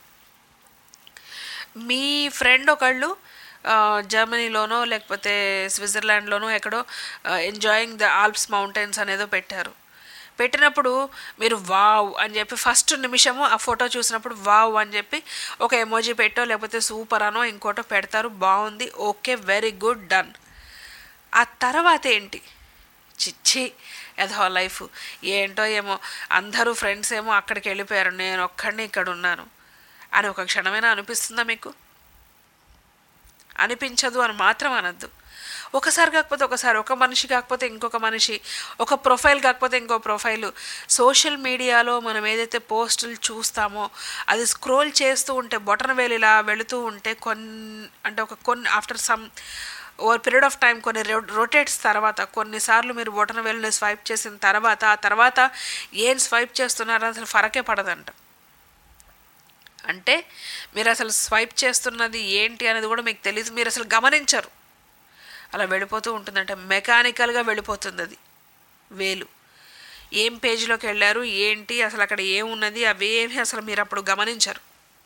మీ ఫ్రెండ్ ఒకళ్ళు ఆ, జర్మనీలోనో లేకపోతే స్విట్జర్లాండ్లోనో ఎక్కడో ఎంజాయింగ్ ద ఆల్ప్స్ మౌంటైన్స్ అనేదో పెట్టారు పెట్టినప్పుడు మీరు వావ్ అని చెప్పి ఫస్ట్ నిమిషము ఆ ఫోటో చూసినప్పుడు వావ్ అని చెప్పి ఒక ఎమోజీ పెట్టో లేకపోతే సూపర్ అనో ఇంకోటో పెడతారు బాగుంది ఓకే వెరీ గుడ్ డన్ ఆ తర్వాత ఏంటి చిచ్చి ఏదో లైఫ్ ఏంటో ఏమో అందరూ ఫ్రెండ్స్ ఏమో అక్కడికి వెళ్ళిపోయారు నేను ఒక్కడిని ఇక్కడ ఉన్నాను అని ఒక క్షణమైనా అనిపిస్తుందా మీకు అనిపించదు అని మాత్రం అనద్దు ఒకసారి కాకపోతే ఒకసారి ఒక మనిషి కాకపోతే ఇంకొక మనిషి ఒక ప్రొఫైల్ కాకపోతే ఇంకో ప్రొఫైలు సోషల్ మీడియాలో మనం ఏదైతే పోస్టులు చూస్తామో అది స్క్రోల్ చేస్తూ ఉంటే బొటన వేలు ఇలా వెళుతూ ఉంటే కొన్ని అంటే ఒక కొన్ని after some over period of time కొన్ని రొటేట్స్ తర్వాత కొన్నిసార్లు మీరు బొటన వేలుని స్వైప్ చేసిన తర్వాత ఆ తర్వాత ఏం స్వైప్ చేస్తున్నారో అసలు ఫరకే పడదంట అంటే మీరు అసలు స్వైప్ చేస్తున్నది ఏంటి అనేది కూడా మీకు తెలియదు మీరు అసలు గమనించరు అలా వెళ్ళిపోతూ ఉంటుంది అంటే మెకానికల్గా వెళ్ళిపోతుంది అది వేలు ఏం పేజీలోకి వెళ్ళారు ఏంటి అసలు అక్కడ ఏమున్నది అవేమి అసలు మీరు అప్పుడు గమనించరు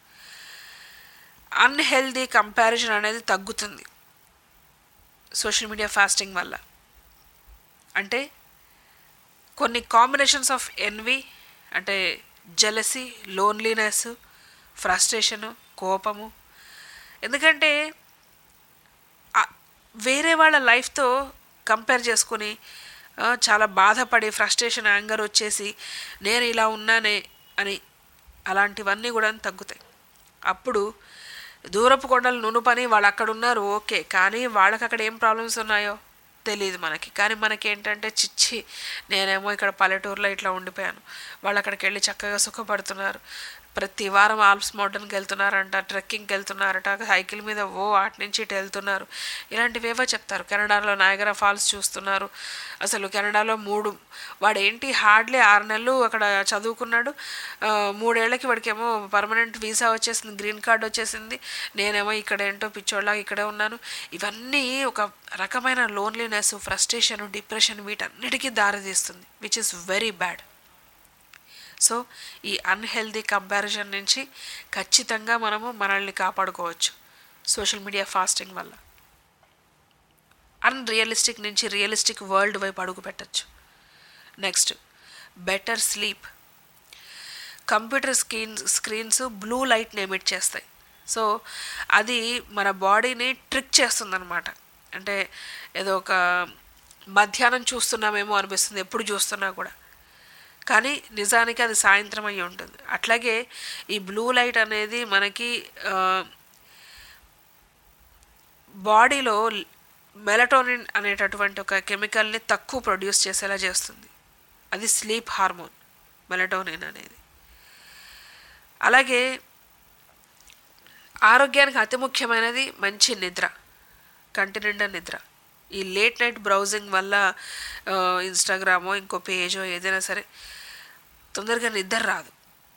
అన్హెల్దీ కంపారిజన్ అనేది తగ్గుతుంది సోషల్ మీడియా ఫాస్టింగ్ వల్ల అంటే కొన్ని కాంబినేషన్స్ ఆఫ్ ఎన్వి అంటే జలసి లోన్లీనెస్ ఫ్రస్ట్రేషను కోపము ఎందుకంటే ఆ- వేరే వాళ్ళ లైఫ్తో కంపేర్ చేసుకుని ఆ, చాలా బాధపడి ఫ్రస్ట్రేషన్ యాంగర్ వచ్చేసి నేను ఇలా ఉన్నానే అని అలాంటివన్నీ కూడా తగ్గుతాయి అప్పుడు దూరపు కొండలు నును పని వాళ్ళు అక్కడ ఉన్నారు ఓకే కానీ వాళ్ళకి అక్కడ ఏం ప్రాబ్లమ్స్ ఉన్నాయో తెలియదు మనకి కానీ మనకి ఏంటంటే చిచ్చి నేనేమో ఇక్కడ పల్లెటూరులో ఇట్లా ఉండిపోయాను వాళ్ళు అక్కడికి వెళ్ళి చక్కగా సుఖపడుతున్నారు ప్రతి వారం ఆల్ప్స్ మౌంటైన్కి వెళ్తున్నారంట ట్రెక్కింగ్కి వెళ్తున్నారట సైకిల్ మీద ఓ అటు నుంచి ఇటు వెళ్తున్నారు ఇలాంటివేవో చెప్తారు కెనడాలో నాయగరా ఫాల్స్ చూస్తున్నారు అసలు కెనడాలో మూడు వాడు ఏంటి హార్డ్లీ ఆరు నెలలు అక్కడ చదువుకున్నాడు ఆ, మూడేళ్లకి వాడికేమో పర్మనెంట్ వీసా వచ్చేసింది గ్రీన్ కార్డ్ వచ్చేసింది నేనేమో ఇక్కడ ఏంటో పిచ్చోళ్ళగా ఇక్కడే ఉన్నాను ఇవన్నీ ఒక రకమైన లోన్లీనెస్ ఫ్రస్ట్రేషన్ డిప్రెషన్ వీటన్నిటికీ దారితీస్తుంది which is very bad so ఈ అన్హెల్దీ కంపారిజన్ నుంచి ఖచ్చితంగా మనము మనల్ని కాపాడుకోవచ్చు సోషల్ మీడియా ఫాస్టింగ్ వల్ల అన్రియలిస్టిక్ నుంచి రియలిస్టిక్ వరల్డ్ వైపు అడుగు పెట్టచ్చు next better sleep computer screens screens blue లైట్ని ఎమిట్ చేస్తాయి సో అది మన బాడీని ట్రిక్ చేస్తుందన్నమాట అంటే ఏదో ఒక మధ్యాహ్నం చూస్తున్నామేమో అనిపిస్తుంది ఎప్పుడు చూస్తున్నా కూడా కానీ నిజానికి అది సాయంత్రం అయి ఉంటుంది అట్లాగే ఈ బ్లూ లైట్ అనేది మనకి ఆ, బాడీలో మెలటోనిన్ అనేటటువంటి ఒక కెమికల్ని తక్కువ ప్రొడ్యూస్ చేసేలా చేస్తుంది అది స్లీప్ హార్మోన్ మెలటోనిన్ అనేది అలాగే ఆరోగ్యానికి అతి ముఖ్యమైనది మంచి నిద్ర కంటి నిండా నిద్ర ఈ లేట్ నైట్ బ్రౌజింగ్ వల్ల ఆ, ఇన్స్టాగ్రామో ఇంకో పేజో ఏదైనా సరే తొందరగా నిద్ర రాదు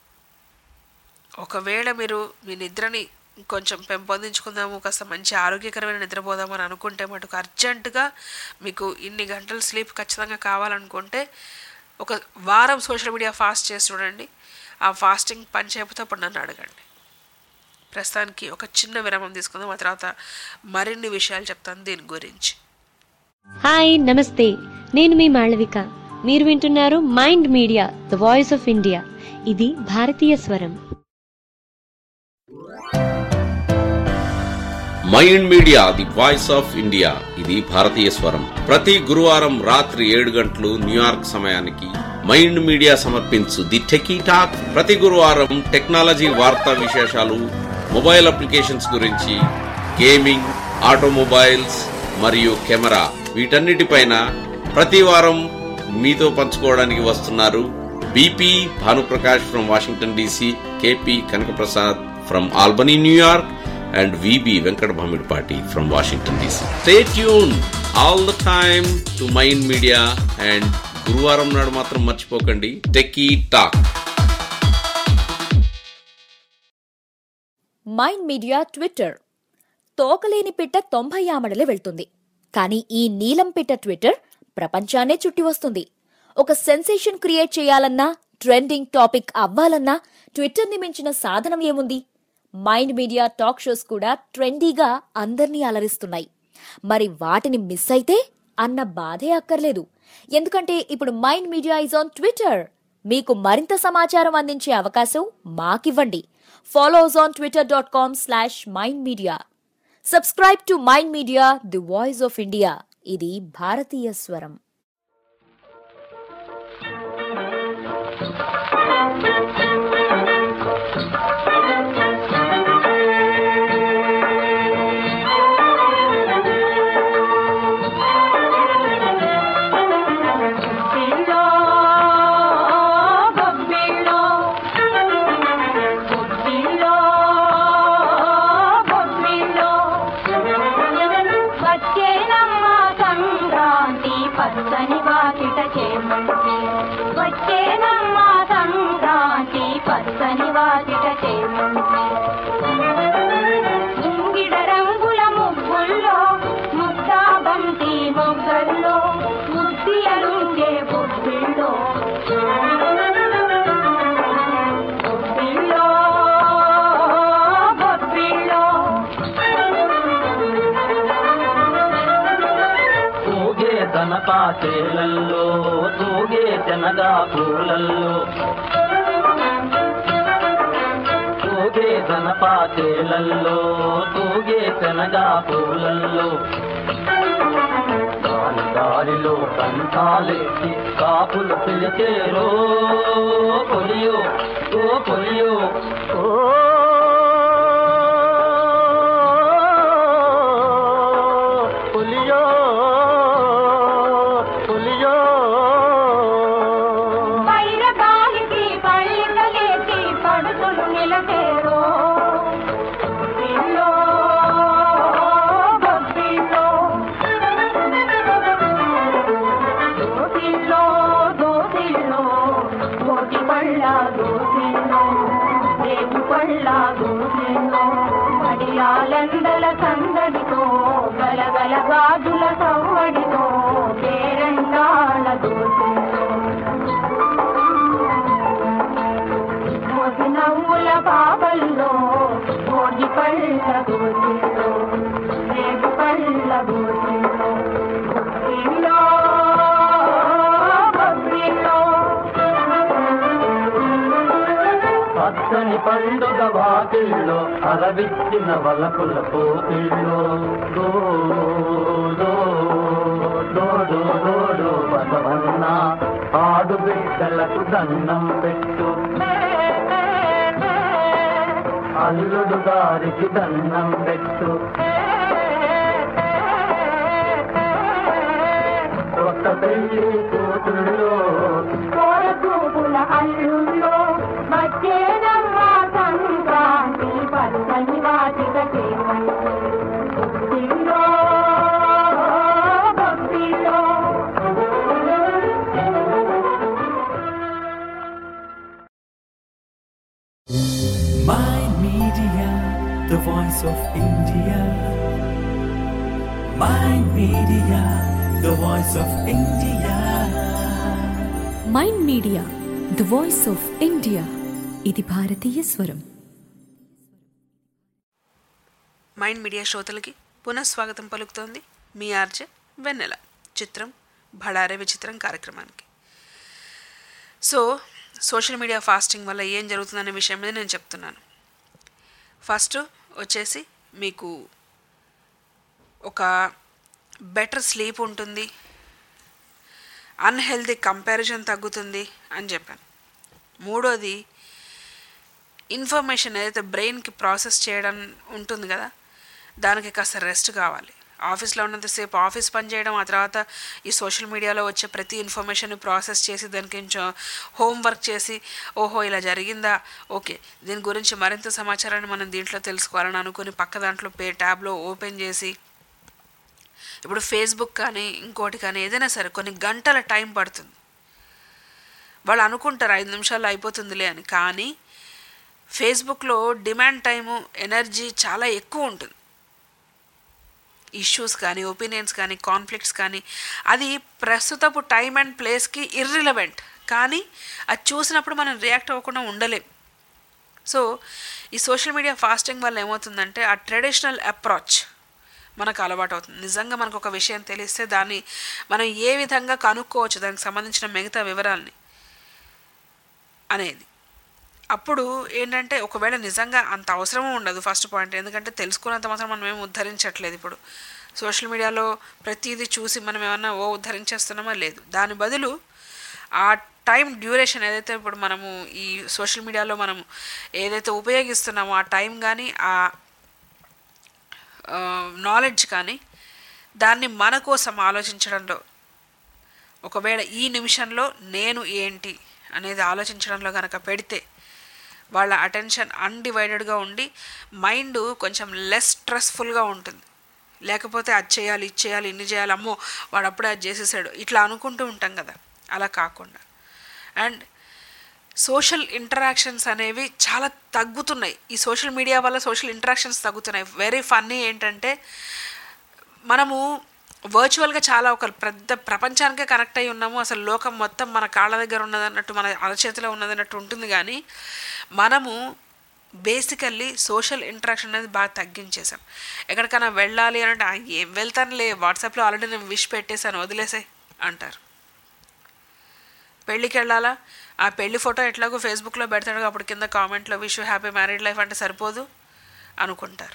ఒకవేళ మీరు మీ నిద్రని కొంచెం పెంపొందించుకుందాము కాస్త మంచి ఆరోగ్యకరమైన నిద్రపోదాము అని అనుకుంటే మటుకు అర్జెంటుగా మీకు ఇన్ని గంటలు స్లీప్ ఖచ్చితంగా కావాలనుకుంటే ఒక వారం సోషల్ మీడియా ఫాస్ట్ చేసి చూడండి ఆ ఫాస్టింగ్ పని చేయకపోతే అప్పుడు నన్ను అడగండి ప్రస్తుతానికి ఒక చిన్న విరామం తీసుకుందాం ఆ తర్వాత మరిన్ని విషయాలు చెప్తాను దీని గురించి హాయ్ నమస్తే నేను మీ మాళవిక మీరు వింటున్నారు mind media the voice of India ఇది భారతీయ స్వరం mind media the voice of India ఇది భారతీయ స్వరం ప్రతి గురువారం రాత్రి ఏడు గంటలు న్యూయార్క్ సమయానికి మైండ్ మీడియా సమర్పించు ది టెకీ టాక్ ప్రతి గురువారం టెక్నాలజీ వార్తా విశేషాలు మొబైల్ అప్లికేషన్స్ గురించి గేమింగ్ ఆటోమొబైల్స్ మరియు కెమెరా వీటన్నిటిపైన ప్రతి వారం మీతో పంచుకోవడానికి వస్తున్నారు BP Bhanuprakash from Washington DC KP Kanakaprasad from Albany New York and VB Venkat Bhamidpati from Washington DC. Stay tuned all the time to Mind Media and గురువారం నాడు మాత్రం మర్చిపోకండి techie talk mind media Twitter తోకలేని పిట్ట తొంభై ఆమడలే వెళ్తుంది కానీ ఈ నీలం పిట్ట ట్విట్టర్ ప్రపంచాన్నే చుట్టి వస్తుంది ఒక సెన్సేషన్ క్రియేట్ చేయాలన్నా ట్రెండింగ్ టాపిక్ అవ్వాలన్నా ట్విట్టర్ని మించిన సాధనం ఏముంది మైండ్ మీడియా టాక్ షోస్ కూడా ట్రెండీగా అందర్నీ అలరిస్తున్నాయి మరి వాటిని మిస్ అయితే అన్న బాధే అక్కర్లేదు ఎందుకంటే ఇప్పుడు mind media is on Twitter మీకు మరింత సమాచారం అందించే అవకాశం మాకివ్వండి follow us on Twitter dot com slash mind media subscribe to mind media the voice of India ఇది భారతీయ స్వరం బొబ్బిలో బొబ్బిలో బొబ్బిలో బొబ్బిలో వచ్చేనమ్మ సంక్రాంతి పచ్చని వాకిట చేమంతి వచ్చేనమ్మ సంక్రాంతి పచ్చని వాకిట చేమంతి పాచేలల్లో తూగే శనగా పూలల్లో తూగే పాచేలల్లో తూగే శనగా పూలల్లో దాని దారిలో కంఠాలెత్తి కాపులు పిలిచేరో పొలియో ఓ పొలియో ఓ పొలియో పొలియో వైరగాలికి పళ్ళికలేసి పడుతులు నిలచేరో ఇల్లో బొబ్బిల్లో దోసిల్లో దోసిల్లో మోటి పళ్ళ దోసిల్లో రేపు పళ్ళ దోసిల్లో మడియాలందల సందడితో గలగల గాజుల సవ్వడితో పేరంటాల దోసిల్లో మోసి నవ్వుల పాపల్లో మోడి పళ్ళ దోసిల్లో రేపు పళ్ళ దోసిల్లో బొబ్బిల్లో బొబ్బిల్లో పచ్చని పండుగ వాకిల్లో అరవిచ్చిన వలపుల పోకిల్లో దో దో దో దో దో దో బసవన్న ఆడు బిడ్డలకు దండం పెట్టు అల్లుడు గారికి దండం పెట్టు ఒక్క పెళ్లి కూతుళ్ళో కోర చూపుల అల్లుల్లో వచ్చేనమ్మ సంక్రాంతి పలుకని వాటిక చేమంటే బొబ్బిల్లో బొబ్బిల్లో My Media, the voice of India. My Media, the voice of India. Mind media the voice of India ఇది భారతీయ స్వరం మైండ్ మీడియా శ్రోతలకి పునఃస్వాగతం పలుకుతోంది మీ ఆర్జే వెన్నెల చిత్రం భడారే విచిత్రం కార్యక్రమానికి సో సోషల్ మీడియా ఫాస్టింగ్ వల్ల ఏం జరుగుతుందనే విషయం మీద నేను చెప్తున్నాను ఫస్ట్ వచ్చేసి మీకు ఒక బెటర్ స్లీప్ ఉంటుంది అన్హెల్దీ కంపారిజన్ తగ్గుతుంది అని చెప్పాను మూడోది ఇన్ఫర్మేషన్ ఏదైతే బ్రెయిన్కి ప్రాసెస్ చేయడం ఉంటుంది కదా దానికి కాస్త రెస్ట్ కావాలి ఆఫీస్లో ఉన్నంతసేపు ఆఫీస్ పని చేయడం ఆ తర్వాత ఈ సోషల్ మీడియాలో వచ్చే ప్రతి ఇన్ఫర్మేషన్ ప్రాసెస్ చేసి దానికి కొంచెం హోంవర్క్ చేసి ఓహో ఇలా జరిగిందా ఓకే దీని గురించి మరింత సమాచారాన్ని మనం దీంట్లో తెలుసుకోవాలని అనుకుని పక్క దాంట్లో పే ట్యాబ్లో ఓపెన్ చేసి ఇప్పుడు ఫేస్బుక్ కానీ ఇంకోటి కానీ ఏదైనా సరే కొన్ని గంటల టైం పడుతుంది వాళ్ళు అనుకుంటారు ఐదు నిమిషాల్లో అయిపోతుందిలే అని కానీ ఫేస్బుక్లో డిమాండ్ టైము ఎనర్జీ చాలా ఎక్కువ ఉంటుంది ఇష్యూస్ కానీ ఒపీనియన్స్ కానీ కాన్ఫ్లిక్ట్స్ కానీ అది ప్రస్తుతపు టైం అండ్ ప్లేస్కి ఇర్రిలవెంట్ కానీ అది చూసినప్పుడు మనం రియాక్ట్ అవ్వకుండా ఉండలేం సో ఈ సోషల్ మీడియా ఫాస్టింగ్ వల్ల ఏమవుతుందంటే ఆ ట్రెడిషనల్ అప్రోచ్ మనకు అలవాటు అవుతుంది నిజంగా మనకు ఒక విషయం తెలిస్తే దాన్ని మనం ఏ విధంగా కనుక్కోవచ్చు దానికి సంబంధించిన మిగతా వివరాల్ని అనేది అప్పుడు ఏంటంటే ఒకవేళ నిజంగా అంత అవసరమూ ఉండదు ఫస్ట్ పాయింట్ ఎందుకంటే తెలుసుకున్నంత మాత్రం మనం ఏం ఉద్ధరించట్లేదు ఇప్పుడు సోషల్ మీడియాలో ప్రతిదీ చూసి మనం ఏమన్నా ఓ ఉద్ధరించేస్తున్నామా లేదు దాని బదులు ఆ టైం డ్యూరేషన్ ఏదైతే ఇప్పుడు మనము ఈ సోషల్ మీడియాలో మనము ఏదైతే ఉపయోగిస్తున్నామో ఆ టైం కానీ ఆ నాలెడ్జ్ కానీ దాన్ని మన కోసం ఆలోచించడంలో ఒకవేళ ఈ నిమిషంలో నేను ఏంటి అనేది ఆలోచించడంలో కనుక పెడితే వాళ్ళ అటెన్షన్ అన్డివైడెడ్గా ఉండి మైండ్ కొంచెం లెస్ స్ట్రెస్ఫుల్గా ఉంటుంది లేకపోతే అది చేయాలి ఇది చేయాలి ఇన్ని చేయాలి అమ్మో వాడు అప్పుడే అది చేసేసాడు ఇట్లా అనుకుంటూ ఉంటాం కదా అలా కాకుండా అండ్ సోషల్ ఇంటరాక్షన్స్ అనేవి చాలా తగ్గుతున్నాయి ఈ సోషల్ మీడియా వల్ల సోషల్ ఇంటరాక్షన్స్ తగ్గుతున్నాయి వెరీ ఫన్నీ ఏంటంటే మనము వర్చువల్గా చాలా ఒక పెద్ద ప్రపంచానికే కనెక్ట్ అయి ఉన్నాము అసలు లోకం మొత్తం మన కాళ్ళ దగ్గర ఉన్నదన్నట్టు మన అరచేతిలో ఉన్నదన్నట్టు ఉంటుంది కానీ మనము బేసికల్లీ సోషల్ ఇంటరాక్షన్ అనేది బాగా తగ్గించేసాం ఎక్కడికైనా వెళ్ళాలి అని అంటే "ఆ, ఏం వెళ్తానులే వాట్సాప్లో ఆల్రెడీ నేను విష్ పెట్టేశాను వదిలేసాయి అంటారు పెళ్ళికి వెళ్ళాలా ఆ పెళ్లి ఫోటో ఎట్లాగో ఫేస్బుక్లో పెడతాడు అప్పుడు కింద కామెంట్లో విష్ హ్యాపీ మ్యారీడ్ లైఫ్ అంటే సరిపోదు అనుకుంటారు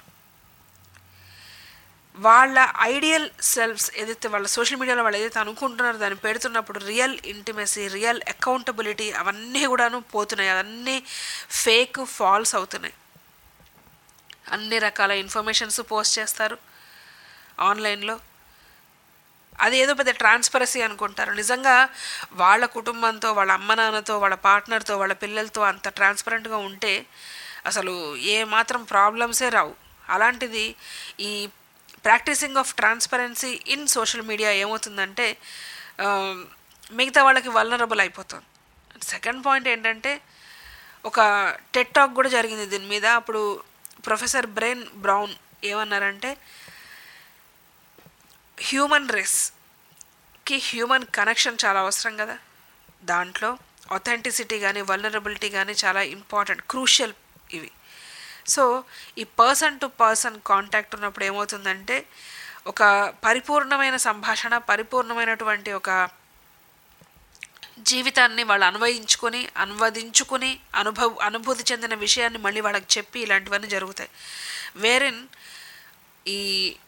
వాళ్ళ ఐడియల్ సెల్ఫ్స్ ఏదైతే వాళ్ళ సోషల్ మీడియాలో వాళ్ళు ఏదైతే అనుకుంటున్నారో దాన్ని పెడుతున్నప్పుడు రియల్ ఇంటిమెసీ రియల్ అకౌంటబిలిటీ అవన్నీ కూడాను పోతున్నాయి అవన్నీ ఫేక్ ఫాల్స్ అవుతున్నాయి అన్ని రకాల ఇన్ఫర్మేషన్స్ పోస్ట్ చేస్తారు ఆన్లైన్లో అది ఏదో పెద్ద ట్రాన్స్పరసీ అనుకుంటారు నిజంగా వాళ్ళ కుటుంబంతో వాళ్ళ అమ్మ నాన్నతో వాళ్ళ పార్ట్నర్తో వాళ్ళ పిల్లలతో అంత ట్రాన్స్పరెంట్గా ఉంటే అసలు ఏ మాత్రం ప్రాబ్లమ్సే రావు అలాంటిది ఈ practising of transparency in social media ఏమవుతుందంటే ఆ, మిగతా వాళ్ళకి వల్నరబుల్ అయిపోతుంది సెకండ్ పాయింట్ ఏంటంటే ఒక టెట్ టాక్ కూడా జరిగింది దీని మీద అప్పుడు ప్రొఫెసర్ బ్రెయిన్ బ్రౌన్ ఏమన్నారంటే హ్యూమన్ రేస్కి హ్యూమన్ కనెక్షన్ చాలా అవసరం కదా దాంట్లో అథెంటిసిటీ కానీ వల్నరబిలిటీ కానీ చాలా ఇంపార్టెంట్ క్రూషియల్ ఇవి సో ఈ పర్సన్ టు పర్సన్ కాంటాక్ట్ ఉన్నప్పుడు ఏమవుతుందంటే ఒక పరిపూర్ణమైన సంభాషణ పరిపూర్ణమైనటువంటి ఒక జీవితాన్ని వాళ్ళు అన్వయించుకొని అనువదించుకుని అనుభవ అనుభూతి చెందిన విషయాన్ని మళ్ళీ వాళ్ళకి చెప్పి ఇలాంటివన్నీ జరుగుతాయి వేరిన్ ఈ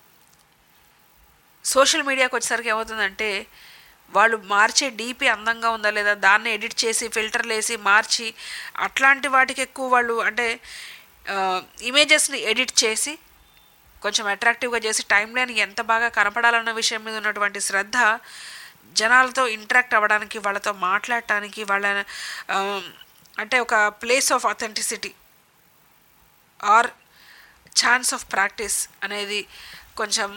సోషల్ మీడియాకి వచ్చేసరికి ఏమవుతుందంటే వాళ్ళు మార్చే డీపీ అందంగా ఉందా లేదా దాన్ని ఎడిట్ చేసి ఫిల్టర్లు వేసి మార్చి అట్లాంటి వాటికి ఎక్కువ వాళ్ళు అంటే ఇమేజెస్ని ఎడిట్ చేసి కొంచెం అట్రాక్టివ్గా చేసి టైం లైన్ ఎంత బాగా కనపడాలన్న విషయం మీద ఉన్నటువంటి శ్రద్ధ జనాలతో ఇంటరాక్ట్ అవ్వడానికి వాళ్ళతో మాట్లాడటానికి వాళ్ళ ఆ, అంటే ఒక place of authenticity or chance of practice అనేది కొంచెం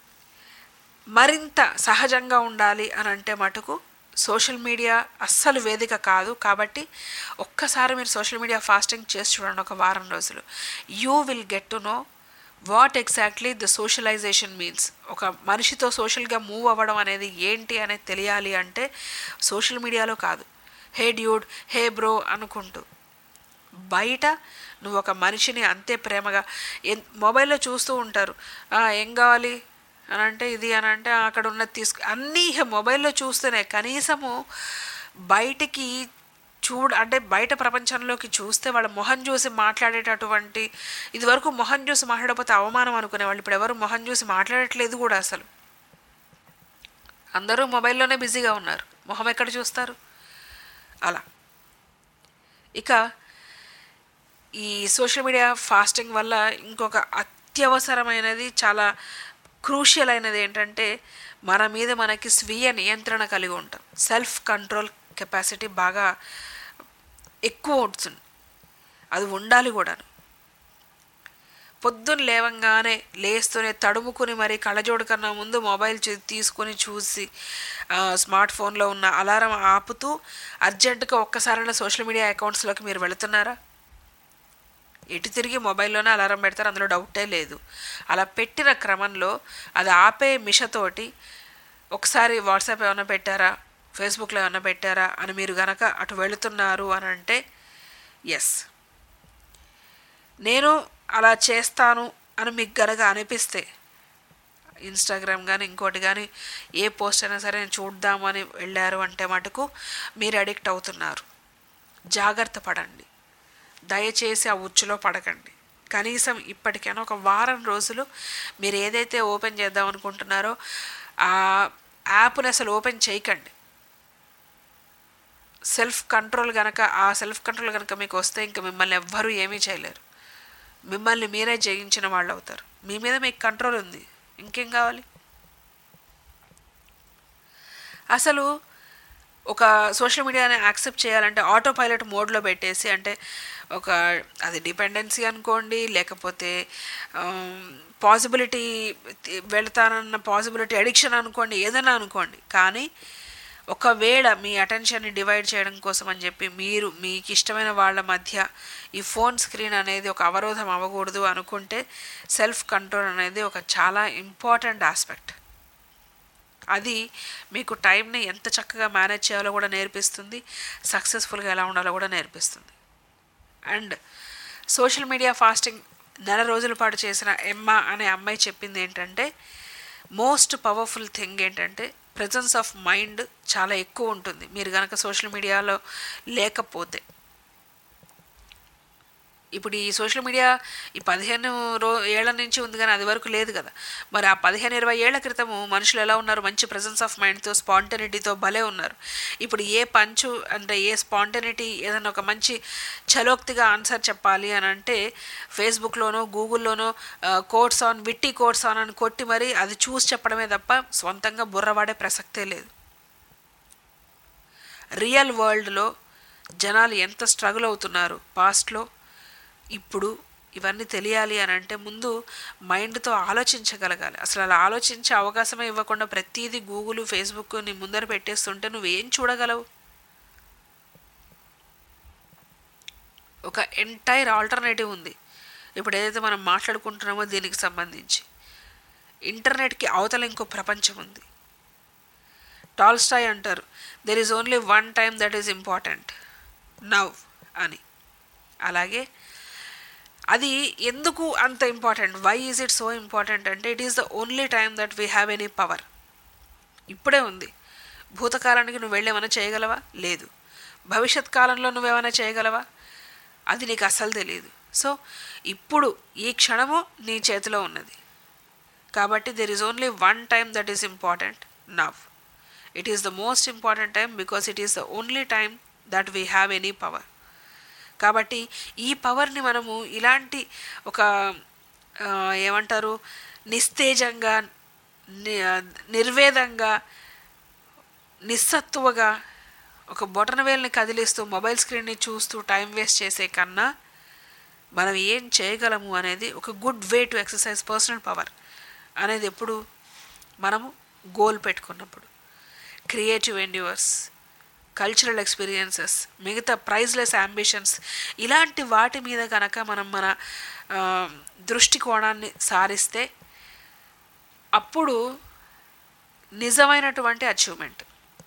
మరింత సహజంగా ఉండాలి అని అంటే మటుకు సోషల్ మీడియా అస్సలు వేదిక కాదు కాబట్టి ఒక్కసారి మీరు సోషల్ మీడియా ఫాస్టింగ్ చేసి చూడండి ఒక వారం రోజులు you will get to know what exactly the socialization means ఒక మనిషితో సోషల్గా మూవ్ అవ్వడం అనేది ఏంటి అనేది తెలియాలి అంటే సోషల్ మీడియాలో కాదు హే డ్యూడ్ హే బ్రో అనుకుంటూ బయట నువ్వు ఒక మనిషిని అంతే ప్రేమగా ఎన్ మొబైల్లో చూస్తూ ఉంటారు "ఆ, ఏం కావాలి అని అంటే ఇది అని అంటే "ఆ, అక్కడ ఉన్నది తీసుకు అన్నీ ఇక మొబైల్లో చూస్తేనే కనీసము బయటికి చూడ అంటే బయట ప్రపంచంలోకి చూస్తే వాళ్ళ మొహం చూసి మాట్లాడేటటువంటి ఇదివరకు మొహం చూసి మాట్లాడకపోతే అవమానం అనుకునేవాళ్ళు ఇప్పుడు ఎవరు మొహం చూసి మాట్లాడట్లేదు కూడా అసలు అందరూ మొబైల్లోనే బిజీగా ఉన్నారు మొహం ఎక్కడ చూస్తారు అలా ఇక ఈ సోషల్ మీడియా ఫాస్టింగ్ వల్ల ఇంకొక అత్యవసరమైనది చాలా క్రూషియల్ అయినది ఏంటంటే మన మీద మనకి స్వీయ నియంత్రణ కలిగి ఉంటాం సెల్ఫ్ కంట్రోల్ కెపాసిటీ బాగా ఎక్కువ ఉంటుంది అది ఉండాలి కూడాను పొద్దున్న లేవంగానే లేస్తూనే తడుముకుని మరి కళ్ళజోడు కన్నా ముందు మొబైల్ చూ- తీసుకుని చూసి ఆ, స్మార్ట్ ఫోన్లో ఉన్న అలారం ఆపుతూ అర్జెంటుగా ఒక్కసారైనా సోషల్ మీడియా అకౌంట్స్లోకి మీరు వెళుతున్నారా ఎటు తిరిగి మొబైల్లోనే అలారం పెడతారు అందులో డౌటే లేదు అలా పెట్టిన క్రమంలో అది ఆపే మిషతోటి ఒకసారి వాట్సాప్ ఏమైనా పెట్టారా ఫేస్బుక్లో ఏమైనా పెట్టారా అని మీరు గనక అటు వెళుతున్నారు అని అంటే ఎస్ నేను అలా చేస్తాను అని మీకు గనక అనిపిస్తే ఇన్స్టాగ్రామ్ కానీ ఇంకోటి కానీ ఏ పోస్ట్ అయినా సరే నేను చూద్దామని వెళ్ళారు అంటే మటుకు మీరు అడిక్ట్ అవుతున్నారు జాగ్రత్త పడండి దయచేసి ఆ ఉచ్చులో పడకండి కనీసం ఇప్పటికైనా ఒక వారం రోజులు మీరు ఏదైతే ఓపెన్ చేద్దాం అనుకుంటున్నారో ఆ యాప్ని అసలు ఓపెన్ చేయకండి సెల్ఫ్ కంట్రోల్ కనుక ఆ సెల్ఫ్ కంట్రోల్ కనుక మీకు వస్తే ఇంకా మిమ్మల్ని ఎవ్వరూ ఏమీ చేయలేరు మిమ్మల్ని మీరే జయించిన వాళ్ళు అవుతారు మీ మీద మీకు కంట్రోల్ ఉంది ఇంకేం కావాలి అసలు ఒక సోషల్ మీడియాని యాక్సెప్ట్ చేయాలంటే ఆటో పైలట్ మోడ్లో పెట్టేసి అంటే ఒక అది డిపెండెన్సీ అనుకోండి లేకపోతే పాసిబిలిటీ వెళ్తానన్న పాసిబిలిటీ అడిక్షన్ అనుకోండి ఏదైనా అనుకోండి కానీ ఒకవేళ మీ అటెన్షన్ని డివైడ్ చేయడం కోసం అని చెప్పి మీరు మీకు ఇష్టమైన వాళ్ళ మధ్య ఈ ఫోన్ స్క్రీన్ అనేది ఒక అవరోధం అవ్వకూడదు అనుకుంటే సెల్ఫ్ కంట్రోల్ అనేది ఒక చాలా ఇంపార్టెంట్ ఆస్పెక్ట్ అది మీకు టైంని ఎంత చక్కగా మేనేజ్ చేయాలో కూడా నేర్పిస్తుంది సక్సెస్ఫుల్గా ఎలా ఉండాలో కూడా నేర్పిస్తుంది అండ్ సోషల్ మీడియా ఫాస్టింగ్ నెల రోజుల పాటు చేసిన ఎమ్మా అనే అమ్మాయి చెప్పింది ఏంటంటే మోస్ట్ పవర్ఫుల్ థింగ్ ఏంటంటే ప్రెజెన్స్ ఆఫ్ మైండ్ చాలా ఎక్కువ ఉంటుంది మీరు కనుక సోషల్ మీడియాలో లేకపోతే ఇప్పుడు ఈ సోషల్ మీడియా ఈ పదిహేను రో ఏళ్ల నుంచి ఉంది కానీ అది వరకు లేదు కదా మరి ఆ పదిహేను ఇరవై ఏళ్ల క్రితము మనుషులు ఎలా ఉన్నారు మంచి ప్రెజెన్స్ ఆఫ్ మైండ్తో స్పాంటనిటీతో భలే ఉన్నారు ఇప్పుడు ఏ పంచు అంటే ఏ స్పాంటనిటీ ఏదైనా ఒక మంచి చలోక్తిగా ఆన్సర్ చెప్పాలి అని అంటే ఫేస్బుక్లోనో గూగుల్లోనో quotes on witty quotes on అని కొట్టి మరి అది చూసి చెప్పడమే తప్ప సొంతంగా బుర్రవాడే ప్రసక్తే లేదు రియల్ వరల్డ్లో జనాలు ఎంత స్ట్రగుల్ అవుతున్నారు పాస్ట్లో ఇప్పుడు ఇవన్నీ తెలియాలి అని అంటే ముందు మైండ్తో ఆలోచించగలగాలి అసలు అలా ఆలోచించే అవకాశమే ఇవ్వకుండా ప్రతిదీ గూగుల్ ఫేస్బుక్ నీ ముందర పెట్టేస్తుంటే నువ్వేం చూడగలవు ఒక ఎంటైర్ ఆల్టర్నేటివ్ ఉంది ఇప్పుడు ఏదైతే మనం మాట్లాడుకుంటున్నామో దీనికి సంబంధించి ఇంటర్నెట్కి అవతల ఇంకో ప్రపంచం ఉంది టాల్స్టాయ్ అంటారు there is only one time that is important now అని అలాగే అది ఎందుకు అంత important why is it so important అంటే it is the only time that we have any power ఇప్పుడే ఉంది భూతకాలానికి నువ్వు వెళ్ళేమైనా చేయగలవా లేదు భవిష్యత్ కాలంలో నువ్వేమైనా చేయగలవా అది నీకు అస్సలు తెలియదు సో ఇప్పుడు ఈ క్షణము నీ చేతిలో ఉన్నది కాబట్టి there is only one time that is important now it is the most important time because it is the only time that we have any power కాబట్టి ఈ పవర్ని మనము ఇలాంటి ఒక ఆ, ఏమంటారు నిస్తేజంగా ని- నిర్వేదంగా నిస్సత్తువగా ఒక బొటనవేల్ని కదిలిస్తూ మొబైల్ స్క్రీన్ని చూస్తూ టైం వేస్ట్ చేసే కన్నా మనం ఏం చేయగలము అనేది ఒక good way to exercise personal power అనేది ఎప్పుడు మనము గోల్ పెట్టుకున్నప్పుడు క్రియేటివ్ ఎండ్యూవర్స్ కల్చరల్ ఎక్స్పీరియన్సెస్ మిగతా ప్రైజ్లెస్ అంబిషన్స్ ఇలాంటి వాటి మీద కనుక మనం మన ఆ, దృష్టికోణాన్ని సారిస్తే అప్పుడు నిజమైనటువంటి అచీవ్మెంట్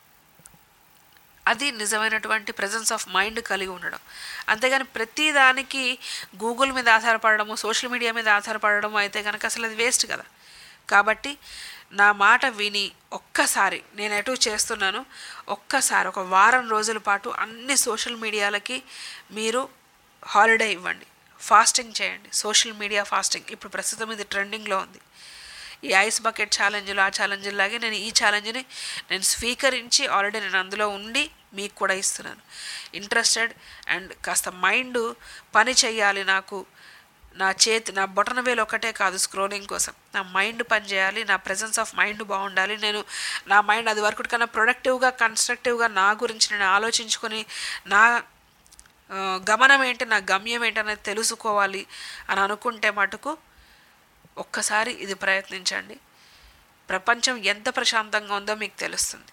అది నిజమైనటువంటి ప్రజెన్స్ ఆఫ్ మైండ్ కలిగి ఉండడం అంతేగాని ప్రతి దానికి గూగుల్ మీద ఆధారపడడము సోషల్ మీడియా మీద ఆధారపడడం అయితే కనుక అసలు అది వేస్ట్ కదా కాబట్టి నా మాట విని ఒక్కసారి నేను ఎటు చేస్తున్నాను ఒక్కసారి ఒక వారం రోజుల పాటు అన్ని సోషల్ మీడియాలకి మీరు హాలిడే ఇవ్వండి ఫాస్టింగ్ చేయండి సోషల్ మీడియా ఫాస్టింగ్ ఇప్పుడు ప్రస్తుతం ఇది ట్రెండింగ్లో ఉంది ఈ ఐస్ బకెట్ ఛాలెంజ్లు ఆ ఛాలెంజ్లు లాగే నేను ఈ ఛాలెంజ్ని నేను స్వీకరించి ఆల్రెడీ నేను అందులో ఉండి మీకు కూడా ఇస్తున్నాను ఇంట్రెస్టెడ్ అండ్ కాస్త మైండ్ పని చేయాలి నాకు నా చేతి నా బొటన వేలు ఒకటే కాదు స్క్రోలింగ్ కోసం నా మైండ్ పని చేయాలి నా ప్రెజెన్స్ ఆఫ్ మైండ్ బాగుండాలి నేను నా మైండ్ అది వరకు కన్నా ప్రొడక్టివ్గా కన్స్ట్రక్టివ్గా నా గురించి నేను ఆలోచించుకొని నా ఆ, గమనం ఏంటి నా గమ్యం ఏంటి అనేది తెలుసుకోవాలి అని అనుకుంటే మటుకు ఒక్కసారి ఇది ప్రయత్నించండి ప్రపంచం ఎంత ప్రశాంతంగా ఉందో మీకు తెలుస్తుంది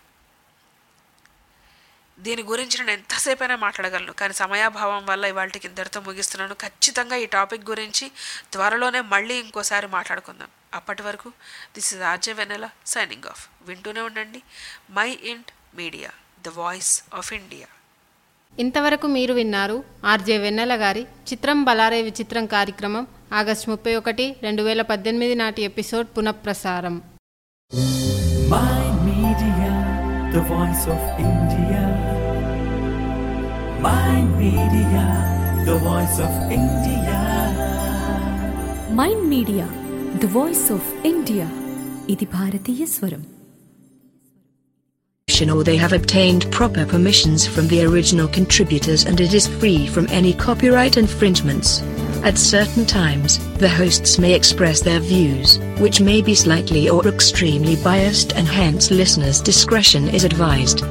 దీని గురించి నేను ఎంతసేపైనా మాట్లాడగలను కానీ సమయాభావం వల్ల ఇవాళకి ఇంతటితో ముగిస్తున్నాను ఖచ్చితంగా ఈ టాపిక్ గురించి త్వరలోనే మళ్ళీ ఇంకోసారి మాట్లాడుకుందాం అప్పటి వరకు this is RJ Vennela signing off వింటూనే ఉండండి mind media the voice of India ఇంతవరకు మీరు విన్నారు ఆర్జే వెన్నెల గారి చిత్రం బలారే విచిత్రం కార్యక్రమం ఆగస్టు ముప్పై ఒకటి రెండు వేల పద్దెనిమిది నాటి ఎపిసోడ్ పునఃప్రసారం My Media, the voice of India. My Media, the voice of India. Mind media the voice of India ఇది భారతీయ స్వరం or they have obtained proper permissions from the original contributors and it is free from any copyright infringements. At certain times, the hosts may express their views, which may be slightly or extremely biased and hence listeners' discretion is advised.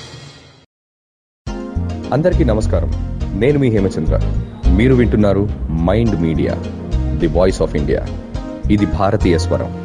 అందరికీ నమస్కారం నేను మీ హేమచంద్ర మీరు వింటున్నారు mind media the voice of India ఇది భారతీయ స్వరం